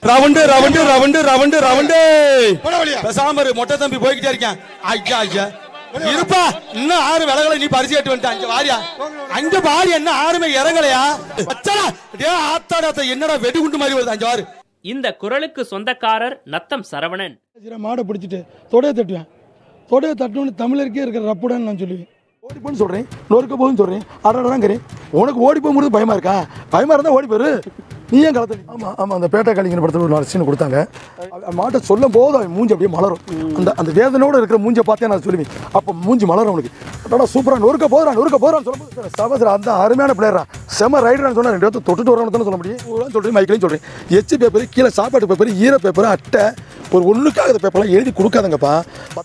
Round round round round round பேசாம இரு, மொட்டை தம்பி போய்கிட்டே இருக்கேன் ஐயா ஐயா இருப்பா இன்னும் ஆறு விலகல நீ பரிசு கட்டு வந்துட்ட அங்க வாரியா அங்க பாரு என்ன ஆறுமே இறங்கலையா அச்சடா டேய் ஆத்தாடா என்னடா வெடிகுண்டு மாதிரி வருது அங்க வாரு இந்த குரலுக்கு சொந்தக்காரர் நத்தம் சரவணன் சில மாடை பிடிச்சிட்டு தொடையை தட்டுவேன் தொடையை தட்டணும்னு தமிழருக்கே இருக்கிற ரப்புடான்னு நான் சொல்லுவேன் ஓடி போன்னு சொல்கிறேன் நொறுக்க போகுன்னு சொல்கிறேன் அடடாங்கிறேன் உனக்கு ஓடி போகும்போது பயமா இருக்கா பயமா இருந்தால் ஓடி போயிரு நீ ஏன் கலத்த ஆமாம் ஆமாம் அந்த பேட்டை கலிங்கிற படத்தில் ஒரு நாலு சீன் கொடுத்தாங்க அவன் மாட்டை சொல்லும் போது அவன் மூஞ்சி அப்படியே மலரும் அந்த அந்த வேதனோட இருக்கிற மூஞ்சை பார்த்தே நான் சொல்லுவேன் அப்போ மூஞ்சி மலரும் அவனுக்கு அடடா சூப்பராக நொறுக்க போதுறான் நொறுக்க போதுறான்னு சொல்லும்போது சபசர் அந்த அருமையான பிளேயரா செம ரைடரான்னு சொன்னா ரெண்டு பேர்த்து தொட்டுட்டு வரணும் தானே சொல்ல முடியும் ஊரான்னு சொல்கிறேன் மைக்கிலையும் சொல்கிறேன் எச்சு பேப்பர் கீழே சாப்பாட்டு பேப்பர் ஈர பேப்பர் அட்டை ஒரு ஒன்றுக்காக பேப்பர்லாம் எழுதி கொடுக்காதங்கப்பா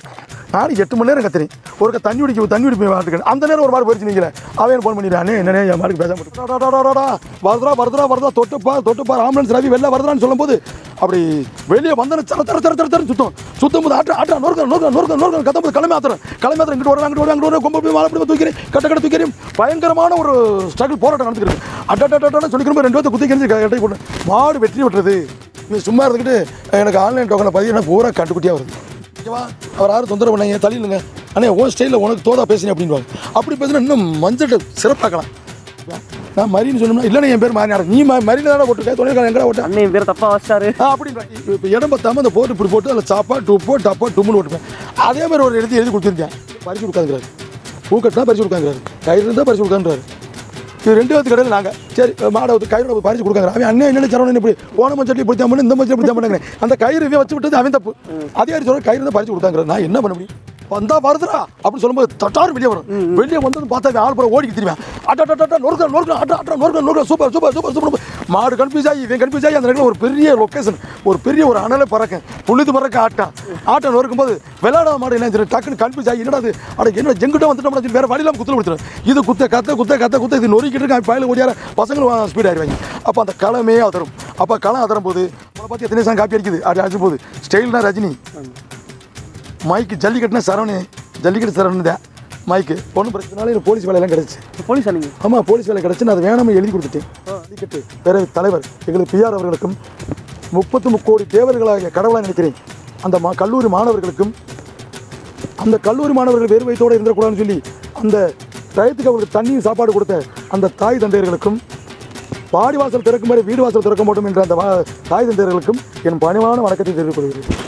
நானும் எட்டு மணி நேரம் கத்துறேன் ஒரு தண்ணி குடிக்க தண்ணி குடிப்பேன் மாட்டுக்கு அந்த நேரம் ஒரு மாதிரி போயிடுச்சு நீங்களே அவன் ஃபோன் பண்ணிடுறானே என்னனே என் மாட்டுக்கு பேச மாட்டேன் வருதுரா வருதுரா வருதா தொட்டுப்பா தொட்டுப்பா ஆம்புலன்ஸ் ரவி வெளில வருதுறான்னு சொல்லும்போது அப்படி வெளியே வந்தன தர தர தர தர தரன்னு சுத்தம் சுத்தும் போது ஆட்டா ஆட்டா நொறுக்க நொறுக்க நொறுக்க நொறுக்க கத்தும் போது கிளம்பி ஆத்துறேன் கிளம்பி ஆத்துறேன் இங்கிட்டு வரேன் அங்கிட்டு வரேன் அங்கிட்டு வரேன் கொம்பு போய் மாலை அப்படி தூக்கிறேன் கட்ட கட்ட தூக்கிறேன் பயங்கரமான ஒரு ஸ்ட்ரகிள் போராட்டம் நடந்துக்கிறது அட்டா சொல்லிக்கிறோம் ரெண்டு பேர்த்து குத்தி கிழிஞ்சு கட்டை போட்டு மாடு வெற்றி விட்டுறது இது சும்மா இருந்துக்கிட்டு எனக்கு ஆன்லைன் டோக்கனை பதிவு பூரா கட்டுக்குட்டியாக வருது ஓகேவா அவர் யாரும் தொந்தரவு பண்ணாங்க தள்ளிடுங்க அண்ணே உன் ஸ்டைலில் உனக்கு தோதா பேசுனேன் அப்படின்வாங்க அப்படி பேசுனா இன்னும் மஞ்சட்டை சிறப்பாக்கலாம் நான் மரின்னு சொன்னோம்னா இல்லைண்ணே என் பேர் மாறினார் நீ மரியில் தானே போட்டிருக்க தொழில்காரன் எங்கடா ஓட்ட அண்ணன் பேர் தப்பா வச்சிட்டாரு ஆ அப்படின்றாங்க இப்போ இடம் பார்த்தாம அந்த போட்டு இப்படி போட்டு அதில் சாப்பா டுப்போ டப்பா டும்முன்னு ஓட்டுப்பேன் அதே மாதிரி ஒரு எழுதி எழுதி கொடுத்துருக்கேன் பறிச்சு கொடுக்காங்கிறாரு பூக்கட்டினா பறிச்சு கொடுக்காங்கிறாரு கயிறு இருந்தால் பறிச்சு கொடுக்கான்றாரு இது ரெண்டு பேர்த்து கடையில் நாங்கள் சரி மாடை வந்து கயிறு பறிச்சு கொடுக்காங்க அவன் அண்ணன் என்ன சரவணன் இப்படி போன மஞ்சள் இப்படி தான் பண்ணு இந்த மஞ்சள் இப்படி தான் பண்ணுங்க அந்த கயிறு இவன் வச்சு விட்டது அவன் தப்பு அதே சொல்ல கயிறு தான் பறிச்சு கொடுத்தாங்கிறாரு நான் என்ன பண்ண முடியும் வந்தா வருதுடா அப்படின்னு சொல்லும்போது தட்டாரு வெளியே வரும் வெளியே வந்து பார்த்தா அவன் ஆள் பூரா ஓடி திரும்பி அட்டா நொறுக்க நொறுக்க அட்டா அட்டா நொறுக்க நொறுக்க சூப்பர் சூப்பர் சூப்பர் சூப்பர் மாடு கன்ஃபியூஸ் ஆகி இவன் கன்ஃபியூஸ் ஆகி அந்த இடத்துல ஒரு பெரிய லொக்கேஷன் ஒரு பெரிய ஒரு அனலை பறக்க புழுது பறக்க ஆட்டம் ஆட்டம் நொறுக்கும் போது விளையாடாத மாடு என்ன செய்யுது? டக்குன்னு கன்ஃபியூஸ் ஆகி என்னடா அது அட என்ன எங்கிட்ட வந்துட்டோம்னு சொல்லி வேற வழியிலாம் குத்துல கொடுத்துரும் இது குத்த கத்த குத்த கத்த குத்த இது நொறுக்கிட்டு இருக்கான் பயில ஓடியார பசங்களும் ஸ்பீட் ஆயிடுவாங்க அப்போ அந்த களமே அதரும் அப்போ களம் அதரும் போது உங்களை பார்த்து எத்தனை சாங் காப்பி அடிக்குது அப்படி அடிச்சு போகுது ஸ்டைல்னா ரஜினி மைக்கு ஜல்லிக்கட்டுனா சரவணு ஜல்லிக்கட்டு சரவணு தான் மைக்கு ஒன்றும் பிரச்சனால எனக்கு போலீஸ் வேலையெல்லாம் கிடச்சி போலீஸ் நீங்க ஆமாம் போலீஸ் வேலை கிடச்சி நான் அதை வேணாமல் எழுதி கொடுத்துட்டேன் ஜல்லிக்கட்டு வேற தலைவர் எங்களுக்கு பிஆர் அவர்களுக்கும் முப்பத்து முக்கோடி தேவர்களாக கடவுளாக நினைக்கிறேன் அந்த மா கல்லூரி மாணவர்களுக்கும் அந்த கல்லூரி மாணவர்கள் வேறு வயத்தோடு இருந்துடக்கூடாதுன்னு சொல்லி அந்த டயத்துக்கு அவங்களுக்கு தண்ணியும் சாப்பாடு கொடுத்த அந்த தாய் தந்தையர்களுக்கும் பாடி வாசல் திறக்கும் வரை வீடு வாசல் திறக்க மாட்டோம் என்ற அந்த வா- தாய் தந்தையர்களுக்கும் என் பணிவான வணக்கத்தை தெரிவித்துக் கொள்கிறேன்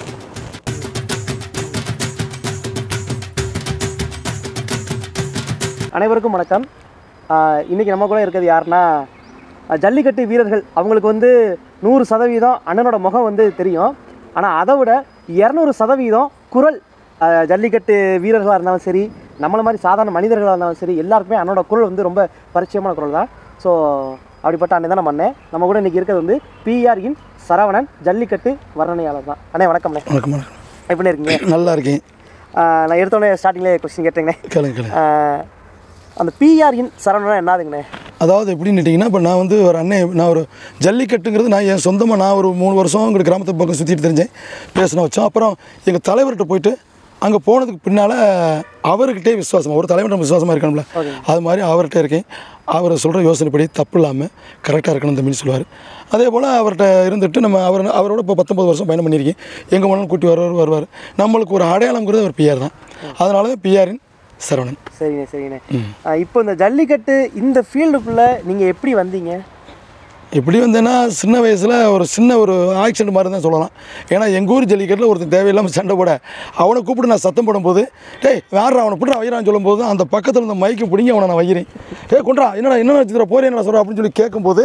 அனைவருக்கும் வணக்கம் ஆஹ் இன்னைக்கு நம்ம கூட இருக்கிறது யாருன்னா ஆஹ் ஜல்லிக்கட்டு வீரர்கள் அவங்களுக்கு வந்து நூறு சதவீதம் அண்ணனோட முகம் வந்து தெரியும் ஆனால் அதை விட இரநூறு சதவீதம் குரல் ஆஹ் ஜல்லிக்கட்டு வீரர்களாக இருந்தாலும் சரி நம்மள மாதிரி சாதாரண மனிதர்களாக இருந்தாலும் சரி எல்லாருக்குமே அண்ணனோட குரல் வந்து ரொம்ப பரிச்சயமான குரல் தான் ஸோ அப்படிப்பட்ட அண்ணன் தான் நம்ம அண்ணன் நம்ம கூட இன்னைக்கு இருக்கிறது வந்து பிஆர் இன் சரவணன் ஜல்லிக்கட்டு வர்ணனையாளர் தான் அண்ணே வணக்கம்ண்ணே வணக்கம் வணக்கம் எப்படி இருக்கீங்க நல்லா இருக்கேன் ஆஹ் நான் எடுத்தோடனே ஸ்டார்டிங்லேயே கொஸ்டின் கேட்டேங்கண்ணே கேளுங்க கேளுங்க ஆஹ் அந்த பிஆர்இன் சரவணன் என்னதுங்கண்ணே அதாவது எப்படின்னு கேட்டிங்கன்னா இப்போ நான் வந்து ஒரு அண்ணன் நான் ஒரு ஜல்லிக்கட்டுங்கிறது நான் என் சொந்தமாக நான் ஒரு மூணு வருஷம் எங்கள் கிராமத்து பக்கம் சுற்றிட்டு தெரிஞ்சேன் பேசின வச்சோம் அப்புறம் எங்கள் தலைவர்கிட்ட போயிட்டு அங்கே போனதுக்கு பின்னால் அவர்கிட்டே விசுவாசம் ஒரு தலைவர்கிட்ட விசுவாசமாக இருக்கணும்ல அது மாதிரி அவர்கிட்ட இருக்கேன் அவர் சொல்கிற யோசனைப்படி தப்பு இல்லாமல் கரெக்டாக இருக்கணும் தம்பின்னு சொல்லுவார் அதே போல் அவர்கிட்ட இருந்துட்டு நம்ம அவர் அவரோட இப்போ பத்தொம்பது வருஷம் பயணம் பண்ணியிருக்கேன் எங்கே வேணாலும் கூட்டி வருவார் வருவார் நம்மளுக்கு ஒரு அடையாளம்ங்கிறது ஒரு பிஆர் தான் அதனால தான் பிஆரின் சரவணன் சரிண்ணே சரிண்ணே ஆஹ் இப்போ இந்த ஜல்லிக்கட்டு இந்த ஃபீல்டுக்குள்ளே நீங்கள் எப்படி வந்தீங்க எப்படி வந்தேன்னா சின்ன வயசில் ஒரு சின்ன ஒரு ஆக்சிடென்ட் மாதிரி தான் சொல்லலாம் ஏன்னா எங்கள் ஊர் ஜல்லிக்கட்டில் ஒருத்தன் தேவையில்லாமல் சண்டை போட அவனை கூப்பிட்டு நான் சத்தம் போடும்போது டேய் வேற அவனை பிடிறா வைக்கிறான்னு சொல்லும்போது அந்த பக்கத்தில் இருந்த மைக்கு பிடிங்கி அவனை நான் வைக்கிறேன் டேய் கொண்டா என்னடா என்னடா சித்திர போறேன் என்ன சொல்கிறேன் அப்படின்னு சொல்லி கேட்கும்போது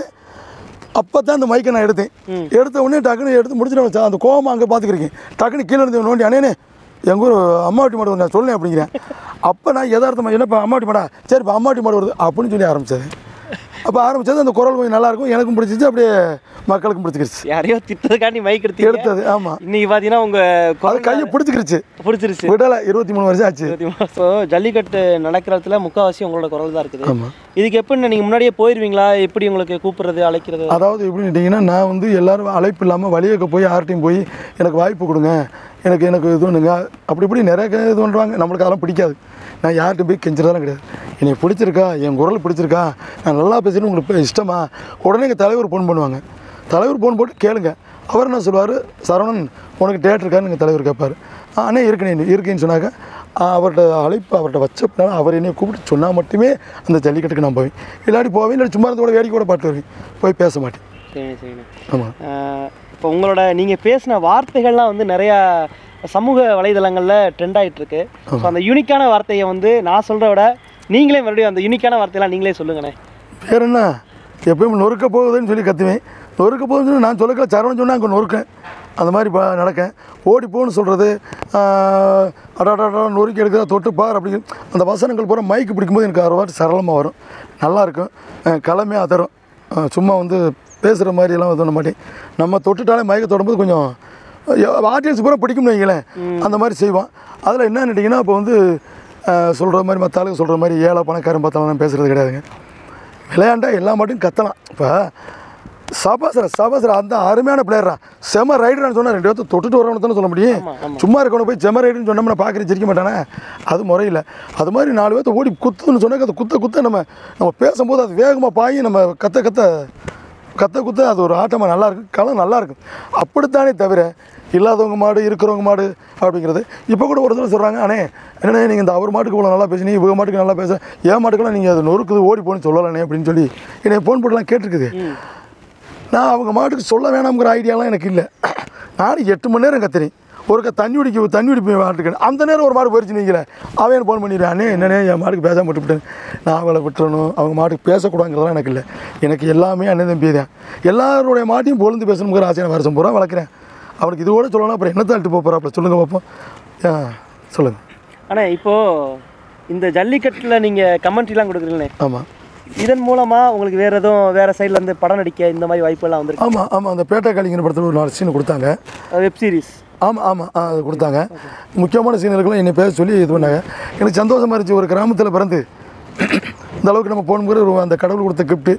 அப்போ தான் அந்த மைக்கை நான் எடுத்தேன் எடுத்த உடனே டக்குன்னு எடுத்து முடிச்சுட்டு வச்சேன் அந்த கோவம் அங்கே பார்த்துக்கிறேன் டக்குன்னு கீழே இருந்து நோண்டி அண்ணே எங்கள் ஊர் அம்மாவட்டி மாடு வருது, நான் சொல்லேன் அப்படிங்கிறேன் அப்போ நான் யதார்த்தமாக என்னப்பா அம்மாவட்டி மாடா சரிப்பா அம்மாவட்டி மாடு வருது அப்படின்னு சொல்லி ஆரம்பித்தது அப்போ ஆரம்பிச்சது அந்த குரல் கொஞ்சம் நல்லா இருக்கும் எனக்கும் பிடிச்சிச்சு அப்படியே மக்களுக்கும் பிடிச்சிக்கிருச்சு யாரையோ திட்டதுக்காண்டி மைக் எடுத்தீங்க எடுத்தது ஆமாம் இன்னைக்கு பார்த்தீங்கன்னா அது உங்கள் கையை பிடிச்சிக்கிருச்சு பிடிச்சிருச்சு விடலை இருபத்தி மூணு வருஷம் ஆச்சு ஸோ ஜல்லிக்கட்டு நடக்கிற இடத்துல முக்கால்வாசி உங்களோட குரல் தான் இருக்குது ஆமாம் இதுக்கு எப்படி நீங்கள் முன்னாடியே போயிருவீங்களா எப்படி உங்களுக்கு கூப்பிடுறது அழைக்கிறது அதாவது எப்படின்னு கேட்டிங்கன்னா நான் வந்து எல்லாரும் அழைப்பு இல்லாமல் வழியக்க போய் யார்கிட்டையும் போய் எனக்கு வாய்ப்பு கொடுங்க எனக்கு எனக்கு இது பண்ணுங்க அப்படி இப்படி நிறைய க- இது பண்ணுறாங்க நம்மளுக்கு அதெல்லாம் பிடிக்காது நான் யார்கிட்ட போய் கெஞ்சுறதெல்லாம் கிடையாது என்னை பிடிச்சிருக்கா என் குரல் பிடிச்சிருக்கா நான் நல்லா பேசுகிறேன் உங்களுக்கு இப்ப இஷ்டமா உடனே எங்கள் தலைவர் ஃபோன் பண்ணுவாங்க தலைவர் ஃபோன் போட்டு கேளுங்க அவர் என்ன சொல்லுவார் சரவணன் உனக்கு டேட் இருக்கான்னு எங்கள் தலைவர் கேட்பார் "ஆ, அண்ணே இருக்குண்ணே இருக்குன்னு சொன்னாக்க ஆ, அவர்கிட்ட அழைப்பு அவர்கிட்ட வச்சப்பனால அவர் என்னை கூப்பிட்டு சொன்னால் மட்டுமே அந்த ஜல்லிக்கட்டுக்கு நான் போவேன் இல்லாட்டி போவேன் இல்லாட்டி சும்மா இருந்து கூட வேடிக்கை கூட பாட்டு வருவேன் போய் பேச மாட்டேன் சரிண்ணே சரிண்ணே ஆமாம் இப்போ உங்களோட நீங்கள் பேசின வார்த்தைகள்லாம் வந்து நிறையா சமூக வலைதளங்களில் ட்ரெண்ட் ஆகிட்டு இருக்கு ஸோ அந்த யூனிக்கான வார்த்தையை வந்து நான் சொல்கிறத விட நீங்களே மறுபடியும் அந்த யூனிக்கான வார்த்தையெல்லாம் நீங்களே சொல்லுங்கண்ணே வேற என்ன எப்பயும் நொறுக்க போகுதுன்னு சொல்லி கத்துவேன் நொறுக்க போகுதுன்னு சொல்லி நான் சொல்லக்கல சரவணன் சொன்னால் அங்கே நொறுக்கேன் அந்த மாதிரி ப நடக்கேன் ஓடி போன்னு சொல்கிறது அடாடா நொறுக்கி எடுக்கிறா தொட்டு பார் அப்படி அந்த வசனங்கள் பூரா மைக்கு பிடிக்கும்போது எனக்கு அரை வாட்டி சரளமாக வரும் நல்லாயிருக்கும் கிளமே அதரும் அஹ் சும்மா வந்து பேசுகிற மாதிரியெல்லாம் இது பண்ண மாட்டேன் நம்ம தொட்டுட்டாலே மயக்க தொடும்போது கொஞ்சம் ஆடியன்ஸ் பூரா பிடிக்கும்னு வைங்களேன் அந்த மாதிரி செய்வான் அதில் என்ன நினைட்டிங்கன்னா இப்போ வந்து சொல்கிற மாதிரி மற்ற ஆளுங்க சொல்கிற மாதிரி ஏழை பணக்காரன் பார்த்தாலும் பேசுகிறது கிடையாதுங்க விளையாண்டா எல்லா மாட்டும் கத்தலாம் இப்போ சபாசர சபாசர அந்த அருமையான பிளேயரா செம ரைடர்னு சொன்னால் ரெண்டு பேர்த்து தொட்டுட்டு வரவனு தானே சொல்ல முடியும் சும்மா இருக்கவனை போய் செம ரைடுன்னு சொன்னோம்னா பார்க்குறது சிரிக்க மாட்டானே அது முறையில் அது மாதிரி நாலு பேர்த்த ஓடி குத்துன்னு சொன்னாக்க அது குத்த குத்த நம்ம நம்ம பேசும்போது அது வேகமாக பாயி நம்ம கத்த கத்த கத்த குத்த அது ஒரு ஆட்டமாக நல்லா இருக்கும் களம் நல்லா இருக்கும் அப்படித்தானே தவிர இல்லாதவங்க மாடு இருக்கிறவங்க மாடு அப்படிங்கிறது இப்போ கூட ஒரு தடவை சொல்கிறாங்க அண்ணே என்னண்ணே நீங்கள் இந்த அவர் மாட்டுக்கு இவ்வளோ நல்லா பேசுனீங்க இவங்க மாட்டுக்கு நல்லா பேச என் மாட்டுக்கெல்லாம் நீங்கள் அது நொறுக்குது ஓடி போன்னு சொல்லலானே அப்படின்னு சொல்லி என்னை ஃபோன் போட்டுலாம் கேட்டிருக்குது நான் அவங்க மாட்டுக்கு சொல்ல வேணாம்ங்கிற ஐடியாலாம் எனக்கு இல்லை நானும் எட்டு மணி நேரம் கத்துறேன் ஒருக்க தண்ணி குடிக்க தண்ணி குடிப்பேன் மாட்டுக்கு அந்த நேரம் ஒரு மாடு போயிடுச்சு நீங்களே அவன் எனக்கு ஃபோன் பண்ணிடுறேன் அண்ணே என்னண்ணே என் மாட்டுக்கு பேசாம விட்டுவிட்டேன் நான் அவளை விட்டுறணும் அவங்க மாட்டுக்கு பேசக்கூடாதுங்கிறதெல்லாம் எனக்கு இல்லை எனக்கு எல்லாமே அண்ணன் தம்பி தான் எல்லாருடைய மாட்டையும் பொழுது பேசணுங்கிற ஆசையை நான் வருஷம் பூரா வளர்க்குறேன் அவனுக்கு இது கூட சொல்லணும் அப்புறம் என்ன தள்ளிட்டு போகிறா அப்புறம் சொல்லுங்கள் பார்ப்போம் ஆ, சொல்லுங்கள் ஆனால் இப்போது இந்த ஜல்லிக்கட்டில் நீங்கள் கமெண்ட்ரிலாம் கொடுக்குறீங்களே ஆமாம் இதன் மூலமாக உங்களுக்கு வேறு எதுவும் வேறு சைடில் இருந்து படம் நடிக்க இந்த மாதிரி வாய்ப்பெல்லாம் வந்திருக்கு ஆமாம் ஆமாம் அந்த பேட்டை காளிங்கிற படத்தில் ஒரு நாலு சீன் கொடுத்தாங்க வெப் சீரிஸ் ஆமாம் ஆமாம் ஆ அது கொடுத்தாங்க முக்கியமான சீனியர்களும் என்னை பேச சொல்லி இது பண்ணாங்க எனக்கு சந்தோஷமாக இருந்துச்சு ஒரு கிராமத்தில் பிறந்து இந்த அளவுக்கு நம்ம போகணுங்கிற ஒரு அந்த கடவுள் கொடுத்த கிஃப்ட்டு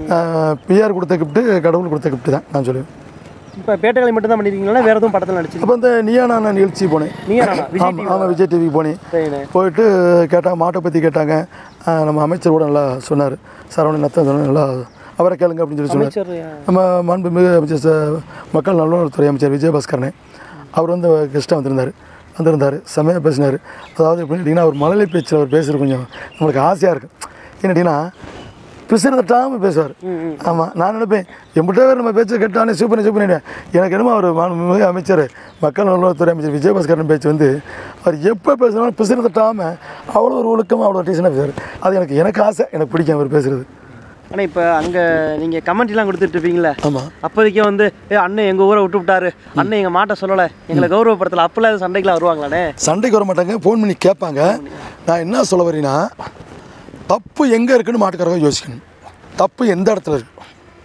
பிஆர் கொடுத்த கிஃப்ட்டு கடவுள் கொடுத்த கிஃப்ட்டு தான் நான் சொல்லுவேன் இப்போ பேட்டைகளை மட்டும் தான் பண்ணிருக்கீங்களா வேறு எதுவும் படத்தில் நடிச்சிருக்கீங்க அப்போ இந்த நியானா நான் நிகழ்ச்சி போனேன் நீயா நானா? விஜய் ஆமாம் ஆமாம் விஜய் டிவிக்கு போனேன் சரிண்ணே போயிட்டு கேட்டாங்க மாட்டை பற்றி கேட்டாங்க ஆ, நம்ம அமைச்சர் கூட நல்லா சொன்னார் சரவணன் நத்தம் சொன்னார் நல்லா அவரை கேளுங்க அப்படின்னு சொல்லி சொன்னார் அமைச்சர் நம்ம மாண்புமிகு அமைச்சர் ச- மக்கள் நல்வாழ்வுத்துறை அமைச்சர் விஜயபாஸ்கரனே அவர் வந்து கெஸ்ட்டாக வந்திருந்தார் வந்திருந்தார் செம்மையாக பேசினார் அதாவது எப்படின்னு கேட்டிங்கன்னா அவர் மழலை பேச்சில் அவர் பேசுகிறது கொஞ்சம் நம்மளுக்கு ஆசையாக இருக்கும் என்னட்டிங்கன்னா பிசுறு தட்டாமல் பேசுவார் ஆமாம் நான் நினைப்பேன் எம்பிட்டே நம்ம பேச்சை கேட்டானே சூப்பர் சூப்பர் எனக்கு என்னமோ அவர் மாண்புமிகு அமைச்சர் மக்கள் நல்வாழ்வுத்துறை அமைச்சர் விஜயபாஸ்கரன் பேச்சு வந்து அவர் எப்போ பேசினாலும் பிசுறு தட்டாமல் அவ்வளோ ஒரு ஒழுக்கமாக அவ்வளோ டீசனாக பேசுவார் அது எனக்கு எனக்கு ஆசை எனக்கு பிடிக்கும் அவர் பேசுகிறது ஆனால் இப்போ அங்கே நீங்கள் கமெண்ட்லாம் கொடுத்துட்டு இருப்பீங்களே ஆமாம் அப்போதைக்கே வந்து ஏ அண்ணன் எங்கள் ஊரை விட்டு விட்டாரு அண்ணன் எங்கள் மாட்டை சொல்லலை எங்களை கௌரவப்படுத்தல அப்போல்லாம் எதுவும் சண்டைக்கெலாம் வருவாங்களாண்ணே சண்டைக்கு வர மாட்டாங்க ஃபோன் பண்ணி கேட்பாங்க நான் என்ன சொல்ல வரேன்னா தப்பு எங்கே இருக்குன்னு மாட்டுக்காரங்க யோசிக்கணும் தப்பு எந்த இடத்துல இருக்கு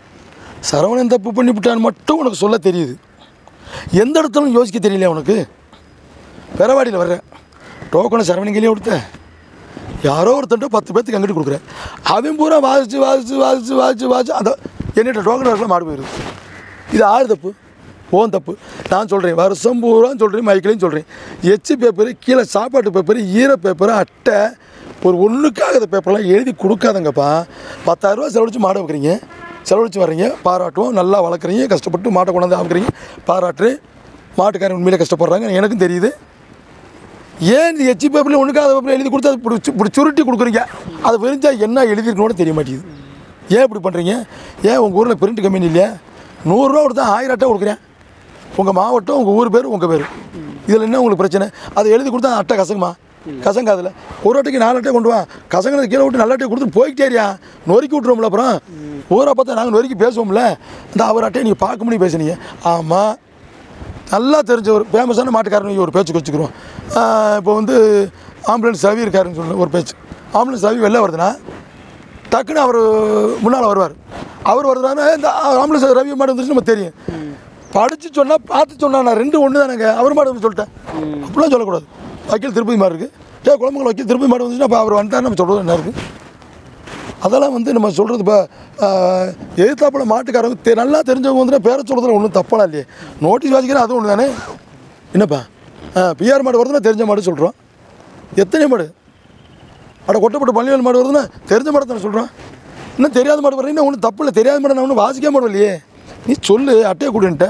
சரவணன் தப்பு பண்ணிவிட்டான்னு மட்டும் உனக்கு சொல்ல தெரியுது எந்த இடத்துல யோசிக்க தெரியலையா உனக்கு பெறவாடியில் வர்ற டோக்கனை சரவணன் கையிலே கொடுத்த யாரோ ஒருத்தன்ட்ட பத்து பேர்த்துக்கு அங்கிட்டு கொடுக்குறேன் அவன் பூரா வாசிச்சு வாசிச்சு வாசிச்சு வாசிச்சு வாசிச்சு அந்த என்னிட்ட டோக்கன் வரலாம் மாடு போயிடுது இது ஆறு தப்பு ஓன் தப்பு நான் சொல்கிறேன் வருஷம் பூரா சொல்கிறேன் மைக்கிலையும் சொல்கிறேன் எச்சு பேப்பரு கீழே சாப்பாட்டு பேப்பரு ஈர பேப்பரு அட்டை ஒரு ஒன்றுக்காக பேப்பர்லாம் எழுதி கொடுக்காதங்கப்பா பத்தாயிரரூவா செலவழிச்சு மாடை வைக்கிறீங்க செலவழிச்சு வர்றீங்க பாராட்டுவோம் நல்லா வளர்க்குறீங்க கஷ்டப்பட்டு மாட்டை கொண்டாந்து ஆக்குறீங்க பாராட்டு மாட்டுக்காரன் உண்மையிலே கஷ்டப்படுறாங்க எனக்கும் தெரியுது ஏன் இந்த எச்சி பேப்பரில் ஒன்றுக்காத பேப்பரில் எழுதி கொடுத்து அது இப்படி சு- இப்படி சுருட்டி கொடுக்குறீங்க அது விரிஞ்சா என்ன எழுதிருக்கணும்னு தெரிய மாட்டேங்குது ஏன் இப்படி பண்ணுறீங்க ஏன் உங்கள் ஊரில் பிரிண்ட் கம்பெனி இல்லையா நூறுரூவா கொடுத்தா ஆயிரம் அட்டை கொடுக்குறேன் உங்கள் மாவட்டம் உங்கள் ஊர் பேர் உங்கள் பேர் இதில் என்ன உங்களுக்கு பிரச்சனை அதை எழுதி கொடுத்தா அட்டை கசங்குமா கசங்காதுல ஒரு அட்டைக்கு நாலு அட்டை கொண்டு வா கசங்கினது கீழே விட்டு நல்ல அட்டை கொடுத்து போய்கிட்டேரியா நொறுக்கி விட்ருவோம்ல அப்புறம் ஊரை பார்த்தா நாங்கள் நொறுக்கி பேசுவோம்ல இந்த அவர் அட்டையை நீங்கள் பார்க்க முடியும் பேசுனீங்க ஆமாம் நல்லா தெரிஞ்ச ஒரு ஃபேமஸான மாட்டுக்காரன் ஒரு பேச்சு வச்சுக்கிறோம் இப்போ வந்து ஆம்புலன்ஸ் ரவி இருக்காருன்னு சொல்லி ஒரு பேச்சு ஆம்புலன்ஸ் ரவி வெளில வருதுன்னா டக்குன்னு அவர் முன்னால் வருவார் அவர் வருதுன்னா இந்த ஆம்புலன்ஸ் ரவி மாடு வந்துச்சு நம்ம தெரியும் படித்து சொன்னால் பார்த்து சொன்னா நான் ரெண்டு ஒன்று தானேங்க அவர் மாடு வந்து சொல்லிட்டேன் அப்படிலாம் சொல்லக்கூடாது வக்கீல் திருப்பதி மாடு இருக்குது ஏ குழம்புகள் வக்கீல் திருப்பதி மாடு வந்துச்சுன்னா அப்போ அவர் வந்துட்டார் நம்ம சொல்கிறது என்ன இருக்குது அதெல்லாம் வந்து நம்ம சொல்கிறது இப்போ எதிர்த்தாப்புல மாட்டுக்காரங்க தெ நல்லா தெரிஞ்சவங்க வந்து பேர சொல்கிறதுல ஒன்றும் தப்பலாம் இல்லையே நோட்டீஸ் வாசிக்கிற அது ஒன்று தானே என்னப்பா பிஆர் மாடு வருதுன்னா தெரிஞ்ச மாடு சொல்கிறோம் எத்தனை மாடு அட கொட்டப்பட்ட பள்ளிவேல் மாடு வருதுன்னா தெரிஞ்ச மாடு தானே சொல்கிறோம் இன்னும் தெரியாத மாடு வர்றீங்கன்னா ஒன்றும் தப்பு இல்லை தெரியாத மாடு நான் ஒன்றும் வாசிக்காம மாடு இல்லையே நீ சொல்லு அட்டையை கொடுன்ட்ட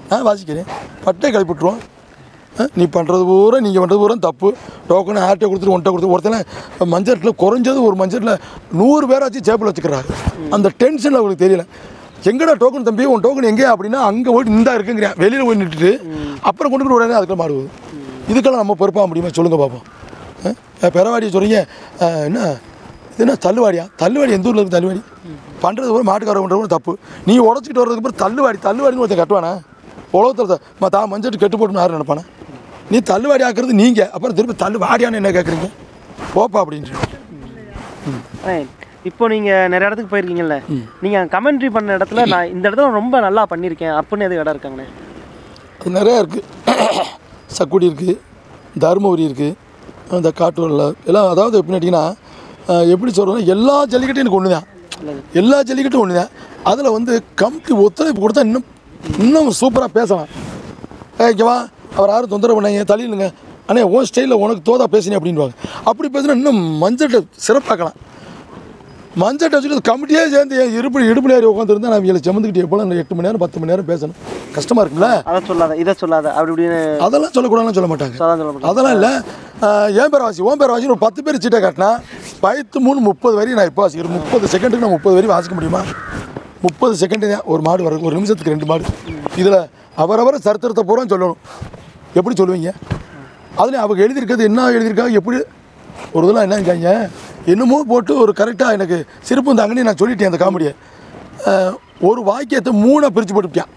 நான் வாசிக்கிறேன் பட்டை கிளப்பிட்டுருவோம் நீ பண்ணுறது பூரா நீங்கள் பண்ணுறது பூரா தப்பு டோக்கன் ஆர்ட்டை கொடுத்துட்டு ஒன்றை கொடுத்து ஒருத்தனை மஞ்சட்டில் குறைஞ்சது ஒரு மஞ்சட்டில் நூறு பேராச்சும் சேப்பில் வச்சுக்கிறாரு அந்த டென்ஷன் அவங்களுக்கு தெரியல எங்கடா டோக்கன் தம்பி உன் டோக்கன் எங்கே அப்படின்னா அங்கே போயிட்டு இந்தா இருக்குங்கிறேன் வெளியில் போய் நிட்டுட்டு அப்புறம் கொண்டு போய் உடனே அதுக்குள்ள மாடுவது இதுக்கெல்லாம் நம்ம பொறுப்பாக முடியுமா சொல்லுங்கள் பார்ப்போம் அஹ் பெறவாடியை சொல்கிறீங்க அஹ் என்ன இது என்ன தள்ளுவாடியா தள்ளுவாடி எந்த ஊரில் இருக்குது தள்ளுவாடி பண்ணுறது கூட மாட்டுக்காரர் பண்ணுறது கூட தப்பு நீ உடச்சிட்டு வர்றதுக்கு அப்புறம் தள்ளுவாடி தள்ளுவாடின்னு ஒருத்தன் கட்டுவானா உலகத்தில் தான் மஞ்சட்டு கெட்டு போட்டுன்னு யாரும் நினைப்பானே நீ தள்ளுவாடி ஆக்குறது நீங்கள் அப்புறம் திருப்பி தள்ளுவாடியான்னு என்ன கேட்குறீங்க போப்பா அப்படின்ட்டு அண்ணே, இப்போ நீங்கள் நிறைய இடத்துக்கு போயிருக்கீங்கல்ல நீங்கள் கமெண்ட்ரி பண்ண இடத்துல நான் இந்த இடத்துல ரொம்ப நல்லா பண்ணியிருக்கேன் அப்படின்னு எது இடம் இருக்காங்கண்ணே அது நிறையா இருக்குது சக்குடி இருக்குது தருமபுரி இருக்குது இந்த காட்டூரில் எல்லாம் அதாவது எப்படின்னு கேட்டிங்கன்னா அஹ், எப்படி சொல்கிறோன்னா எல்லா ஜல்லிக்கட்டும் எனக்கு ஒன்று தான் எல்லா ஜல்லிக்கட்டும் ஒன்று தான் அதில் வந்து கமிட்டி ஒத்துழைப்பு கொடுத்தா இன்னும் இன்னும் சூப்பராக பேசலாம் ஏய், இங்க வா அவர் யாரும் தொந்தரவு பண்ணாங்க தள்ளிடுங்க அண்ணே உன் ஸ்டைலில் உனக்கு தோதா பேசினே அப்படின்வாங்க அப்படி பேசினா இன்னும் மஞ்சட்டை சிறப்பாக்கலாம் மஞ்சட்டை வச்சுட்டு கமிட்டியே சேர்ந்து என் இருப்படி இடுப்பு ஏறி உட்காந்துருந்தா நான் இவங்களை செமந்துக்கிட்டு எப்போ எட்டு மணி நேரம் பத்து மணி நேரம் பேசணும் கஷ்டமாக இருக்குல்ல அதை சொல்லாத இதை சொல்லாத அப்படி இப்படின்னு அதெல்லாம் சொல்லக்கூடாதுன்னு சொல்ல மாட்டாங்க சொல்லாத சொல்ல மாட்டேன் அதெல்லாம் இல்லை ஏன் பேர் வாசி ஓன் பேர் வாசி ஒரு பத்து பேர் சீட்டை காட்டினா பத்து மூணு முப்பது வரி நான் இப்போ வாசிக்கிறேன் முப்பது செகண்டுக்கு நான் முப்பது வரி வாசிக்க முடியுமா முப்பது செகண்டு தான் ஒரு மாடு வரும் ஒரு நிமிஷத்துக்கு ரெண்டு மாடு இதில் அவரவர் சரித்திரத்தை பூரா சொல்லணும் எப்படி சொல்லுவீங்க அதில் அவங்க எழுதியிருக்கிறது என்ன எழுதியிருக்காங்க எப்படி ஒரு இதெல்லாம் என்ன இருக்காங்க என்னமோ போட்டு ஒரு கரெக்டாக எனக்கு சிரிப்பு வந்தாங்கன்னு நான் சொல்லிட்டேன் அந்த காமெடியை அஹ், ஒரு வாக்கியத்தை மூணாக பிரித்து போட்டுப்பியான்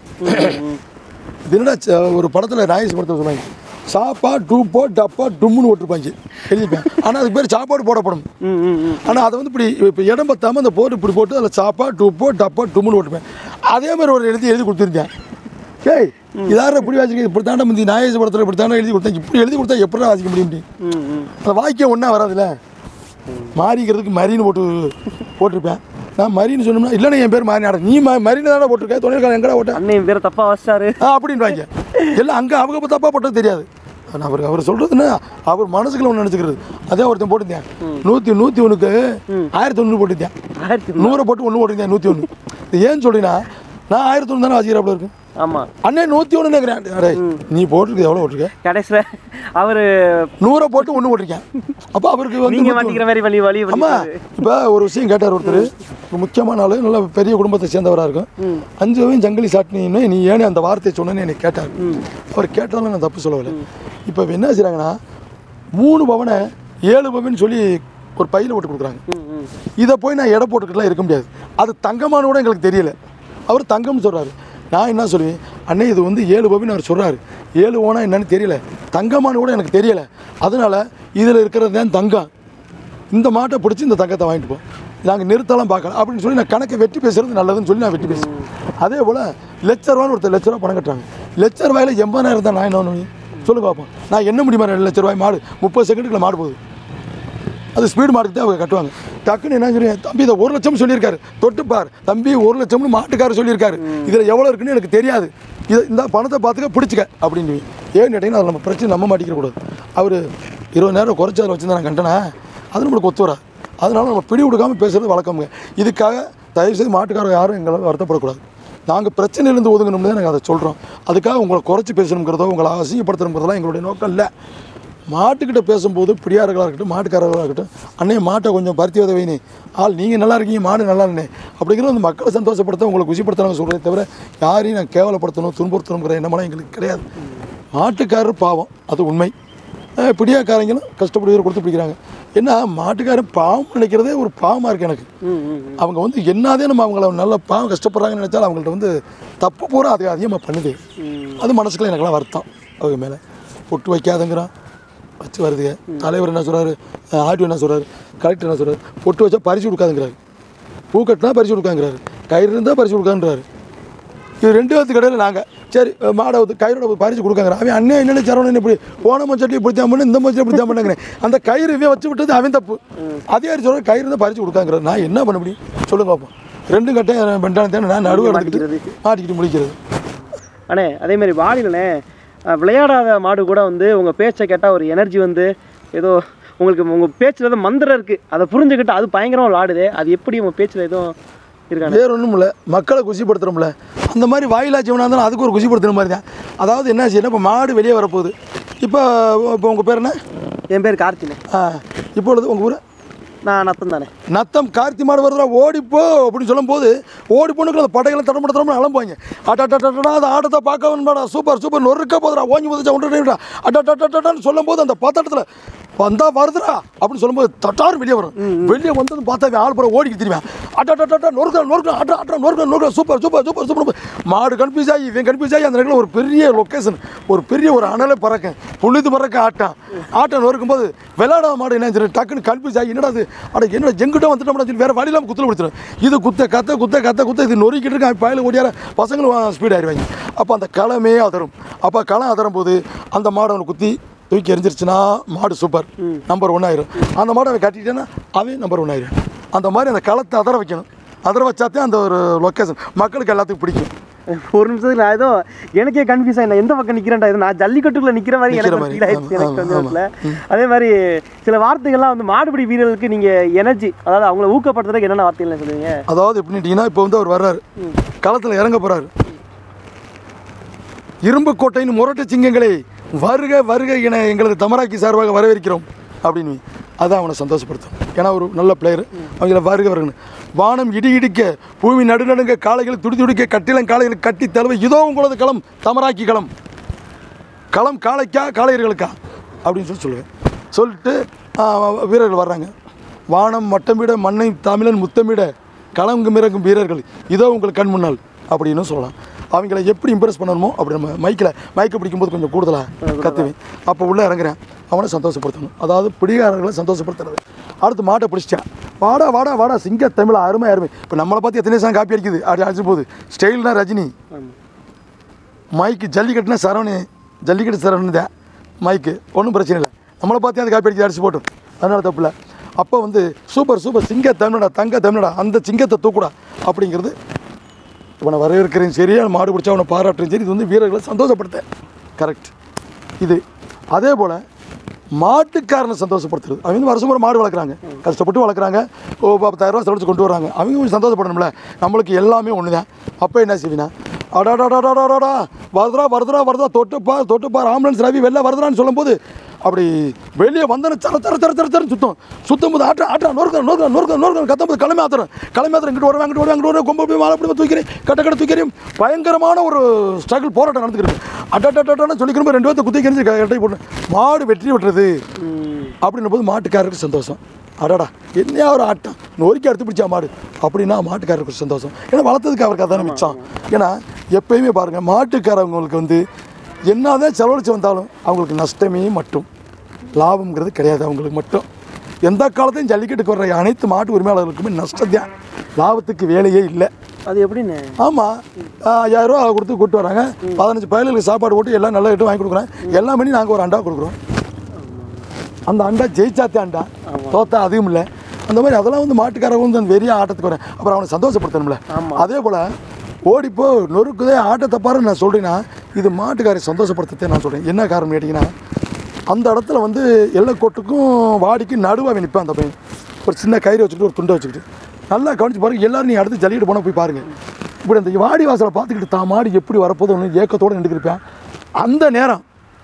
இது என்னடா ச- ஒரு படத்தில் ராயஸ் படத்தில் சொன்னாங்க சாப்பா டூப்போ டப்பா டும்முன்னு போட்டிருப்பாங்க எழுதிப்பேன் ஆனால் அதுக்கு பேர் சாப்பாடு போடப்படும் ம் ம் ம் ஆனால் அதை வந்து இப்படி இப்போ இடம் பத்தாமல் அந்த போட்டு இப்படி போட்டு அதில் சாப்பா டூப்போ டப்பா டும்முன்னு போட்டிருப்பேன் அதே மாதிரி ஒரு எழுதி எழுதி கொடுத்துருந்தேன் ஏய் இதார இப்படி வாசிக்க இப்படி தாண்டா முந்தி நாயேச படத்தில் இப்படி தாண்டா எழுதி கொடுத்தேன் இப்படி எழுதி கொடுத்தா எப்படி வாசிக்க முடியும் இப்படி? ம் ம் அந்த வாக்கியம் ஒன்றா வராதுல்ல மாறிக்கிறதுக்கு மரின்னு போட்டு போட்டிருப்பேன் நான் மரின்னு சொன்னோம்னா இல்லைண்ணே என் பேர் மாறி நீ ம மரின்னு தானே போட்டிருக்க துணைக்காரன் எங்கடா போட்ட அண்ணன் பேரை தப்பா வச்சிட்டாரு ஆ அப்படின்வாங்க எல்லாம் அங்கே அவங்க தப்பாக போட்டது தெரியாது ஆனா அவர் அவர் சொல்கிறதுன்னா அவர் மனசுக்குள்ள ஒன்று நினச்சிக்கிறது அதே ஒருத்தன் போட்டுருந்தேன் நூற்றி நூற்றி ஒன்றுக்கு ஆயிரத்தி ஒன்று போட்டுருந்தேன் ஆயிரத்தி நூறை போட்டு ஒன்று போட்டுருந்தேன் நூற்றி ஒன்று இது ஏன்னு சொல்றீங்கன்னா நான் ஆயிரத்தி ஒன்று தானே வாசிக்கிறாப்புல இருக்கு ஆமா அண்ணே நூற்றி ஒன்று நினைக்கிறேன் அடே நீ போட்டிருக்கு எவ்வளோ போட்டிருக்க கடைசியில அவரு நூறை போட்டு ஒன்று போட்டிருக்கேன் அப்போ அவருக்கு வந்து நீங்க 101. மாட்டிக்கிற மாதிரி வழி வழி ஆமா பண்ணிட்டாரு. இப்போ ஒரு விஷயம் கேட்டார் ஒருத்தர் ஒரு முக்கியமான ஆளு நல்ல பெரிய குடும்பத்தை சேர்ந்தவராக இருக்கும் அஞ்சு வகையும் ஜங்கிலி சாட்டினு நீ ஏன்னு அந்த வார்த்தையை சொன்னேன்னு எனக்கு கேட்டார் அவர் கேட்டாலும் நான் தப்பு சொல்லவில்லை இப்போ என்ன செய்றாங்கன்னா மூணு பவனை ஏழு பவன் சொல்லி ஒரு பையில போட்டு கொடுக்குறாங்க ம் ம் இதை போய் நான் எடை போட்டுக்கிட்டுலாம் இருக்க முடியாது அது தங்கமான கூட எங்களுக்கு தெரியல அவர் தங்கம்னு சொல்றாரு நான் என்ன சொல்லுவேன் அண்ணே இது வந்து ஏழு பவின்னு அவர் சொல்றாரு ஏழு ஓனா என்னன்னு தெரியல தங்கமான கூட எனக்கு தெரியல அதனால இதில் இருக்கிறது தான் தங்கம் இந்த மாட்டை பிடிச்சி இந்த தங்கத்தை வாங்கிட்டு போ நாங்கள் நிறுத்தலாம் பார்க்கலாம் அப்படின்னு சொல்லி நான் கணக்கை வெட்டி பேசுறது நல்லதுன்னு சொல்லி நான் வெட்டி பேசுவேன் அதே போல் லட்ச ரூபான்னு ஒருத்தர் லட்ச ரூபா பணம் கட்டுறாங்க லட்ச ரூபாயில் எண்பதாயிரம் தான் நான் என்ன பண்ணுவேன் சொல்லுங்க பார்ப்போம் நான் என்ன முடியுமா ரெண்டு லட்ச ரூபாய் மாடு முப்பது செகண்டுக்குள்ள மாடு போகுது அது ஸ்பீடு மார்க்கு தான் அவங்க கட்டுவாங்க டக்குன்னு என்ன சொல்லுவேன் தம்பி இதை ஒரு லட்சம் சொல்லியிருக்காரு தொட்டுப்பார் தம்பி ஒரு லட்சம்னு மாட்டுக்காரர் சொல்லியிருக்காரு இதில் எவ்வளோ இருக்குன்னு எனக்கு தெரியாது இதை இந்த பணத்தை பார்த்துக்க பிடிச்சிக்க அப்படின்னு ஏன்னு கேட்டிங்கன்னா அதில் நம்ம பிரச்சனை நம்ம மாட்டிக்க கூடாது அவர் இருபதாயிரம் குறைச்சி அதில் வச்சுருந்தா நான் கண்டனா அது நம்மளுக்கு ஒத்து வராது அதனால நம்ம பிடி கொடுக்காம பேசுறது வழக்கமுங்க இதுக்காக தயவுசெய்து மாட்டுக்காரர் யாரும் எங்களை வருத்தப்படக்கூடாது நாங்கள் பிரச்சனையிலேருந்து ஒதுங்கணும்னு தான் நாங்கள் அதை சொல்கிறோம் அதுக்காக உங்களை குறைச்சி பேசணுங்கிறதோ உங்களை அசிங்கப்படுத்தணுங்கிறதெல்லாம் எங்களுடைய நோக்கம் இல்லை மாட்டுக்கிட்ட பேசும்போது பிடியார்களாக இருக்கட்டும் மாட்டுக்காரர்களாக இருக்கட்டும் அண்ணே மாட்டை கொஞ்சம் பருத்தி உதவினே ஆள் நீங்கள் நல்லா இருக்கீங்க மாடு நல்லா இல்லைனே அப்படிங்கிற அந்த மக்களை சந்தோஷப்படுத்த உங்களை குஷிப்படுத்தணும் சொல்கிறதே தவிர யாரையும் நான் கேவலப்படுத்தணும் துன்புறுத்தணுங்கிற எண்ணமெல்லாம் எங்களுக்கு கிடையாது மாட்டுக்காரர் பாவம் அது உண்மை அஹ் பிடியாக்காரங்களும் கஷ்டப்படுகிற கொடுத்து பிடிக்கிறாங்க என்ன மாட்டுக்காரன் பாவம் நினைக்கிறதே ஒரு பாவமாக இருக்குது எனக்கு ம் ம் ம். அவங்க வந்து என்னதே நம்ம அவங்கள நல்ல பாவம் கஷ்டப்படுறாங்கன்னு நினச்சாலும் அவங்கள்ட்ட வந்து தப்பு பூரா அது அதிகமாக பண்ணுது அது மனசுக்குள்ள எனக்கெல்லாம் வருத்தம் அவங்க மேலே பொட்டு வைக்காதங்கிறான் வச்சு வருதுங்க தலைவர் என்ன சொல்கிறாரு ஆர்டிஓ என்ன சொல்கிறாரு கலெக்டர் என்ன சொல்கிறாரு பொட்டு வச்சா பறிச்சு கொடுக்காதுங்கிறாரு பூ கட்டினா பறிச்சு கொடுக்காங்கிறாரு கயிறு இருந்தால் பறிச்சு கொடுக்கான்றாரு இது ரெண்டு பேர்த்துக்கு இடையில நாங்கள் சரி மாடை வந்து கயிறோட போய் பறிச்சு கொடுக்காங்க அவன் அண்ணன் என்னென்ன சரவணன் இப்படி போன மச்சட்டி இப்படி தான் பண்ணு இந்த மச்சட்டி இப்படி தான் பண்ணுங்கிறேன் அந்த கயிறு இவன் வச்சு விட்டது அவன் தப்பு அதே சொல்ற கயிறு தான் பறிச்சு கொடுக்காங்கிறார் நான் என்ன பண்ண முடியும் சொல்லுங்க பார்ப்போம் ரெண்டும் கட்டையும் பெண்டான நான் நடுவு எடுத்துக்கிட்டு மாட்டிக்கிட்டு முடிக்கிறது அண்ணே அதே மாதிரி வாலிலண்ணே அஹ், விளையாடாத மாடு கூட வந்து உங்கள் பேச்சை கேட்டால் ஒரு எனர்ஜி வந்து ஏதோ உங்களுக்கு உங்கள் பேச்சில் ஏதோ மந்திரம் இருக்குது அதை புரிஞ்சுக்கிட்டு அது பயங்கரமாக விளாடுது அது எப்படி உங்கள் பேச்சில் எதுவும் இருக்கானே வேற ஒன்றும் இல்லை மக்களை குசிப்படுத்துறோம்ல அந்த மாதிரி வாயிலா ஜீவனாக இருந்தாலும் அதுக்கு ஒரு குசிப்படுத்துற மாதிரி தான் அதாவது என்ன செய்யணும் இப்போ மாடு வெளியே வரப்போகுது இப்போ இப்போ உங்கள் பேர் என்ன என் பேர் கார்த்தினே ஆ இப்பொழுது உங்கள் ஊர் நான் நத்தம் தானே நத்தம் கார்த்தி மாடு வருதுடா ஓடிப்போ அப்படின்னு சொல்லும்போது ஓடி போனுக்கு அந்த படைகளை தடம்பட தடம்பட அலம்புவாங்க அட்டாட்டா அந்த ஆட்டத்தை பார்க்க வேணுமாடா சூப்பர் சூப்பர் நொறுக்க போதுடா ஓஞ்சி போதுச்சா ஒன்று அட்டாட்டான்னு சொல்லும் போது அந்த பத்தட்டத்தில் வந்தா வருதுடா அப்படின்னு சொல்லும்போது தட்டார் வெளியே வரும் வெளியே வந்தது பார்த்தா இவன் ஆள் புற ஓடிக்கு திரும்பி அட்டாட்டா நொறுக்க நொறுக்க ஆட்டா ஆட்டா நொறுக்க நொறுக்க சூப்பர் சூப்பர் சூப்பர் சூப்பர் மாடு கன்ஃபியூஸ் ஆகி இவன் கன்ஃபியூஸ் ஆகி அந்த இடத்துல ஒரு பெரிய லொக்கேஷன் ஒரு பெரிய ஒரு அனலை பறக்க புழுது பறக்க ஆட்டம் ஆட்டம் நொறுக்கும் போது விளையாடாத மாடு என்ன செஞ்சிடும் டக்குன்னு கன்ஃபியூஸ் ஆகி என்னடா அது அட என்னடா எங்கிட்ட வந்துட்டோம்னு சொல்லி வேற வழி இல்லாமல் குத்துல பிடிச்சிடும் இது குத்த கத்த குத்த கத்த குத்த இது நொறுக்கிட்டு இருக்க பயில ஓடியார பசங்களும் ஸ்பீட் ஆயிடுவாங்க அப்போ அந்த களமே அதரும் அப்போ களம் அதரும் போது அந்த மாடு அவனை குத்தி தூக்கி எரிஞ்சிருச்சுன்னா மாடு சூப்பர் நம்பர் ஒன் ஆயிரும் அந்த மாடை அவன் கட்டிட்டேன்னா அவன் நம்பர் ஒன் ஆயிரும் அந்த மாதிரி அந்த களத்தை அதர வைக்கணும் அதர வச்சாத்தே அந்த ஒரு லொக்கேஷன் மக்களுக்கு எல்லாத்துக்கும் பிடிக்கும் ஒரு நிமிஷத்துக்கு நான் ஏதோ எனக்கே கன்ஃபியூஸ் ஆகி எந்த பக்கம் நிக்கிறேன்டா இது நான் ஜல்லிக்கட்டுக்குள்ள நிக்கிற மாதிரி நிக்கிற எனக்கு மாதிரி. ஃபீல் ஆயிடுச்சு ஆமா, எனக்கு கொஞ்ச ஆமா, நேரத்துல அதே மாதிரி சில வார்த்தைகள்லாம் வந்து மாடுபிடி வீரர்களுக்கு நீங்க எனர்ஜி அதாவது அவங்கள ஊக்கப்படுத்துறதுக்கு என்னென்ன வார்த்தைகள் சொல்லுவீங்க அதாவது எப்படின்னுட்டீங்கன்னா இப்போ வந்து அவர் வர்றாரு களத்தில் இறங்க போறாரு இரும்பு கோட்டையின் முரட்டு சிங்கங்களை வருக வருக என எங்களது தமராக்கி சார்பாக வரவேற்கிறோம் அப்படின்னு அதான் அவனை சந்தோஷப்படுத்தும் ஏன்னா ஒரு நல்ல பிளேயர் அவங்கள வருக வருகன்னு வானம் இடி இடிக்க பூமி நடுநடுங்க காளைகள் துடி துடிக்க கட்டிலம் காளைகள் கட்டி தழுவ இதோ உங்களது களம் தமராக்கி களம் களம் காளைக்கா காளையர்களுக்கா அப்படின்னு சொல்லி சொல்லுவேன் சொல்லிட்டு ஆ, வீரர்கள் வர்றாங்க வானம் மட்டமிட மண்ணை தமிழன் முத்தமிட களங்கு மிறங்கும் வீரர்கள் இதோ உங்கள் கண் முன்னால் அப்படின்னு சொல்லலாம் அவங்கள எப்படி இம்ப்ரெஸ் பண்ணணுமோ அப்படி நம்ம மைக்கில் மைக்கை பிடிக்கும்போது கொஞ்சம் கூடுதலாக கத்துவேன் அப்போ உள்ளே இறங்குறேன் அவனை சந்தோஷப்படுத்தணும் அதாவது பிடிகாரர்களை சந்தோஷப்படுத்துறது அடுத்து மாட்டை பிடிச்சிட்டேன் வாடா வாடா வாடா சிங்க தமிழ் அருமை அருமை இப்போ நம்மளை பார்த்து எத்தனை சாங் காப்பி அடிக்குது அடி அடிச்சு போகுது ஸ்டைல்னா ரஜினி மைக்கு ஜல்லிக்கட்டுனா சரவணி ஜல்லிக்கட்டு சரவணி தான் மைக்கு ஒன்றும் பிரச்சனை இல்லை நம்மளை பார்த்து அந்த காப்பி அடிச்சு அடிச்சு போட்டோம் அதனால தப்பு இல்லை அப்போ வந்து சூப்பர் சூப்பர் சிங்க தமிழடா தங்க தமிழடா அந்த சிங்கத்தை தூக்குடா அப்படிங்கிறது இவனை வரவேற்கிறேன் சரி அவனை மாடு பிடிச்சா அவனை பாராட்டுறேன் சரி இது வந்து வீரர்களை சந்தோஷப்படுத்த கரெக்ட் இது அதே போல் மாட்டுக்காரனை சந்தோஷப்படுத்துறது அவங்க வந்து வருஷம் ஒரு மாடு வளர்க்குறாங்க கஷ்டப்பட்டு வளர்க்குறாங்க ஓ பத்தாயிரம் ரூபா செலவழிச்சு கொண்டு வராங்க அவங்க கொஞ்சம் சந்தோஷப்படணும்ல நம்மளுக்கு எல்லாமே ஒன்று தான் அப்போ என்ன செய்வீனா அடாடாடாடாடாடா வருதுடா வருதுடா வருதா தொட்டுப்பா தொட்டுப்பா ஆம்புலன்ஸ் ரவி வெளில வருதுடான்னு சொல்லும்போது அப்படி வெளியே வந்தன தர தர தர தர தரன்னு சுத்தம் சுத்தும் போது ஆட்டா ஆட்டா நொறுக்க நொறுக்க நொறுக்க நொறுக்க கத்தும் போது கிளம்பி ஆத்துறேன் கிளம்பி ஆத்துறேன் இங்கிட்டு வருவாங்க இங்கிட்டு வருவாங்க இங்கிட்டு வருவாங்க கொம்பு போய் மாலை அப்படி தூக்கிறேன் கட்ட கட்ட தூக்கிறேன் பயங்கரமான ஒரு ஸ்ட்ரகிள் போராட்டம் நடந்துக்கிறது அட்டாட்டாட்டான்னு சொல்லிக்கிறோம் ரெண்டு பேர்த்த குத்தி கெரிஞ்சு கட்டை போட்டு மாடு வெற்றி பெற்றது அப்படின்னும் போது மாட்டுக்காரருக்கு சந்தோஷம் அடடா என்ன ஒரு ஆட்டம் நொறுக்கி அடுத்து பிடிச்சா மாடு அப்படின்னா மாட்டுக்காரருக்கு சந்தோஷம் ஏன்னா வளர்த்ததுக்கு அவருக்கு அதான மிச்சம் ஏன்னா எப்பயுமே பாருங்கள் மாட்டுக்காரவங்களுக்கு வந்து என்னதான் செலவழிச்சு வந்தாலும் அவங்களுக்கு நஷ்டமே மட்டும் லாபம்ங்கிறது கிடையாது அவங்களுக்கு மட்டும் எந்த காலத்தையும் ஜல்லிக்கட்டுக்கு வர்ற அனைத்து மாட்டு உரிமையாளர்களுக்குமே நஷ்டம்தான் லாபத்துக்கு வேலையே இல்லை அது எப்படின்னு ஆமாம் ஐயாயிரம் ரூபா கொடுத்து கூட்டு வராங்க பதினஞ்சு பயலுக்கு சாப்பாடு போட்டு எல்லாம் நல்ல ஐட்டம் வாங்கி கொடுக்குறேன் எல்லா மணி நாங்கள் ஒரு அண்டா கொடுக்குறோம் அந்த அண்டா ஜெயிச்சாத்தே அண்டா தோத்தா அதுவும் இல்லை அந்த மாதிரி அதெல்லாம் வந்து மாட்டுக்காரங்க வந்து அந்த வெறிய ஆட்டத்துக்கு வரேன் அப்புறம் அவனை சந்தோஷப்படுத்தணும்ல அதே போல் ஓடிப்போ நொறுக்குதே ஆட்டத்தை பாரு நான் சொல்கிறேன்னா இது மாட்டுக்காரை சந்தோஷப்படுத்தத்தே நான் சொல்கிறேன் என்ன காரணம் கேட்டிங்கன்னா அந்த இடத்துல வந்து எல்லைக்கோட்டுக்கும் வாடிக்கும் நடுவாக நிற்பான் அந்த பையன் ஒரு சின்ன கயிறு வச்சுக்கிட்டு ஒரு துண்டை வச்சுக்கிட்டு நல்லா கவனிச்சு பாருங்க எல்லாரும் நீ அடுத்து ஜல்லிட்டு போனால் போய் பாருங்க இப்படி அந்த வாடி வாசலை பார்த்துக்கிட்டு தான் மாடு எப்படி வரப்போதும் ஒன்று ஏக்கத்தோடு நின்றுக்கிருப்பேன் அந்த நேரம்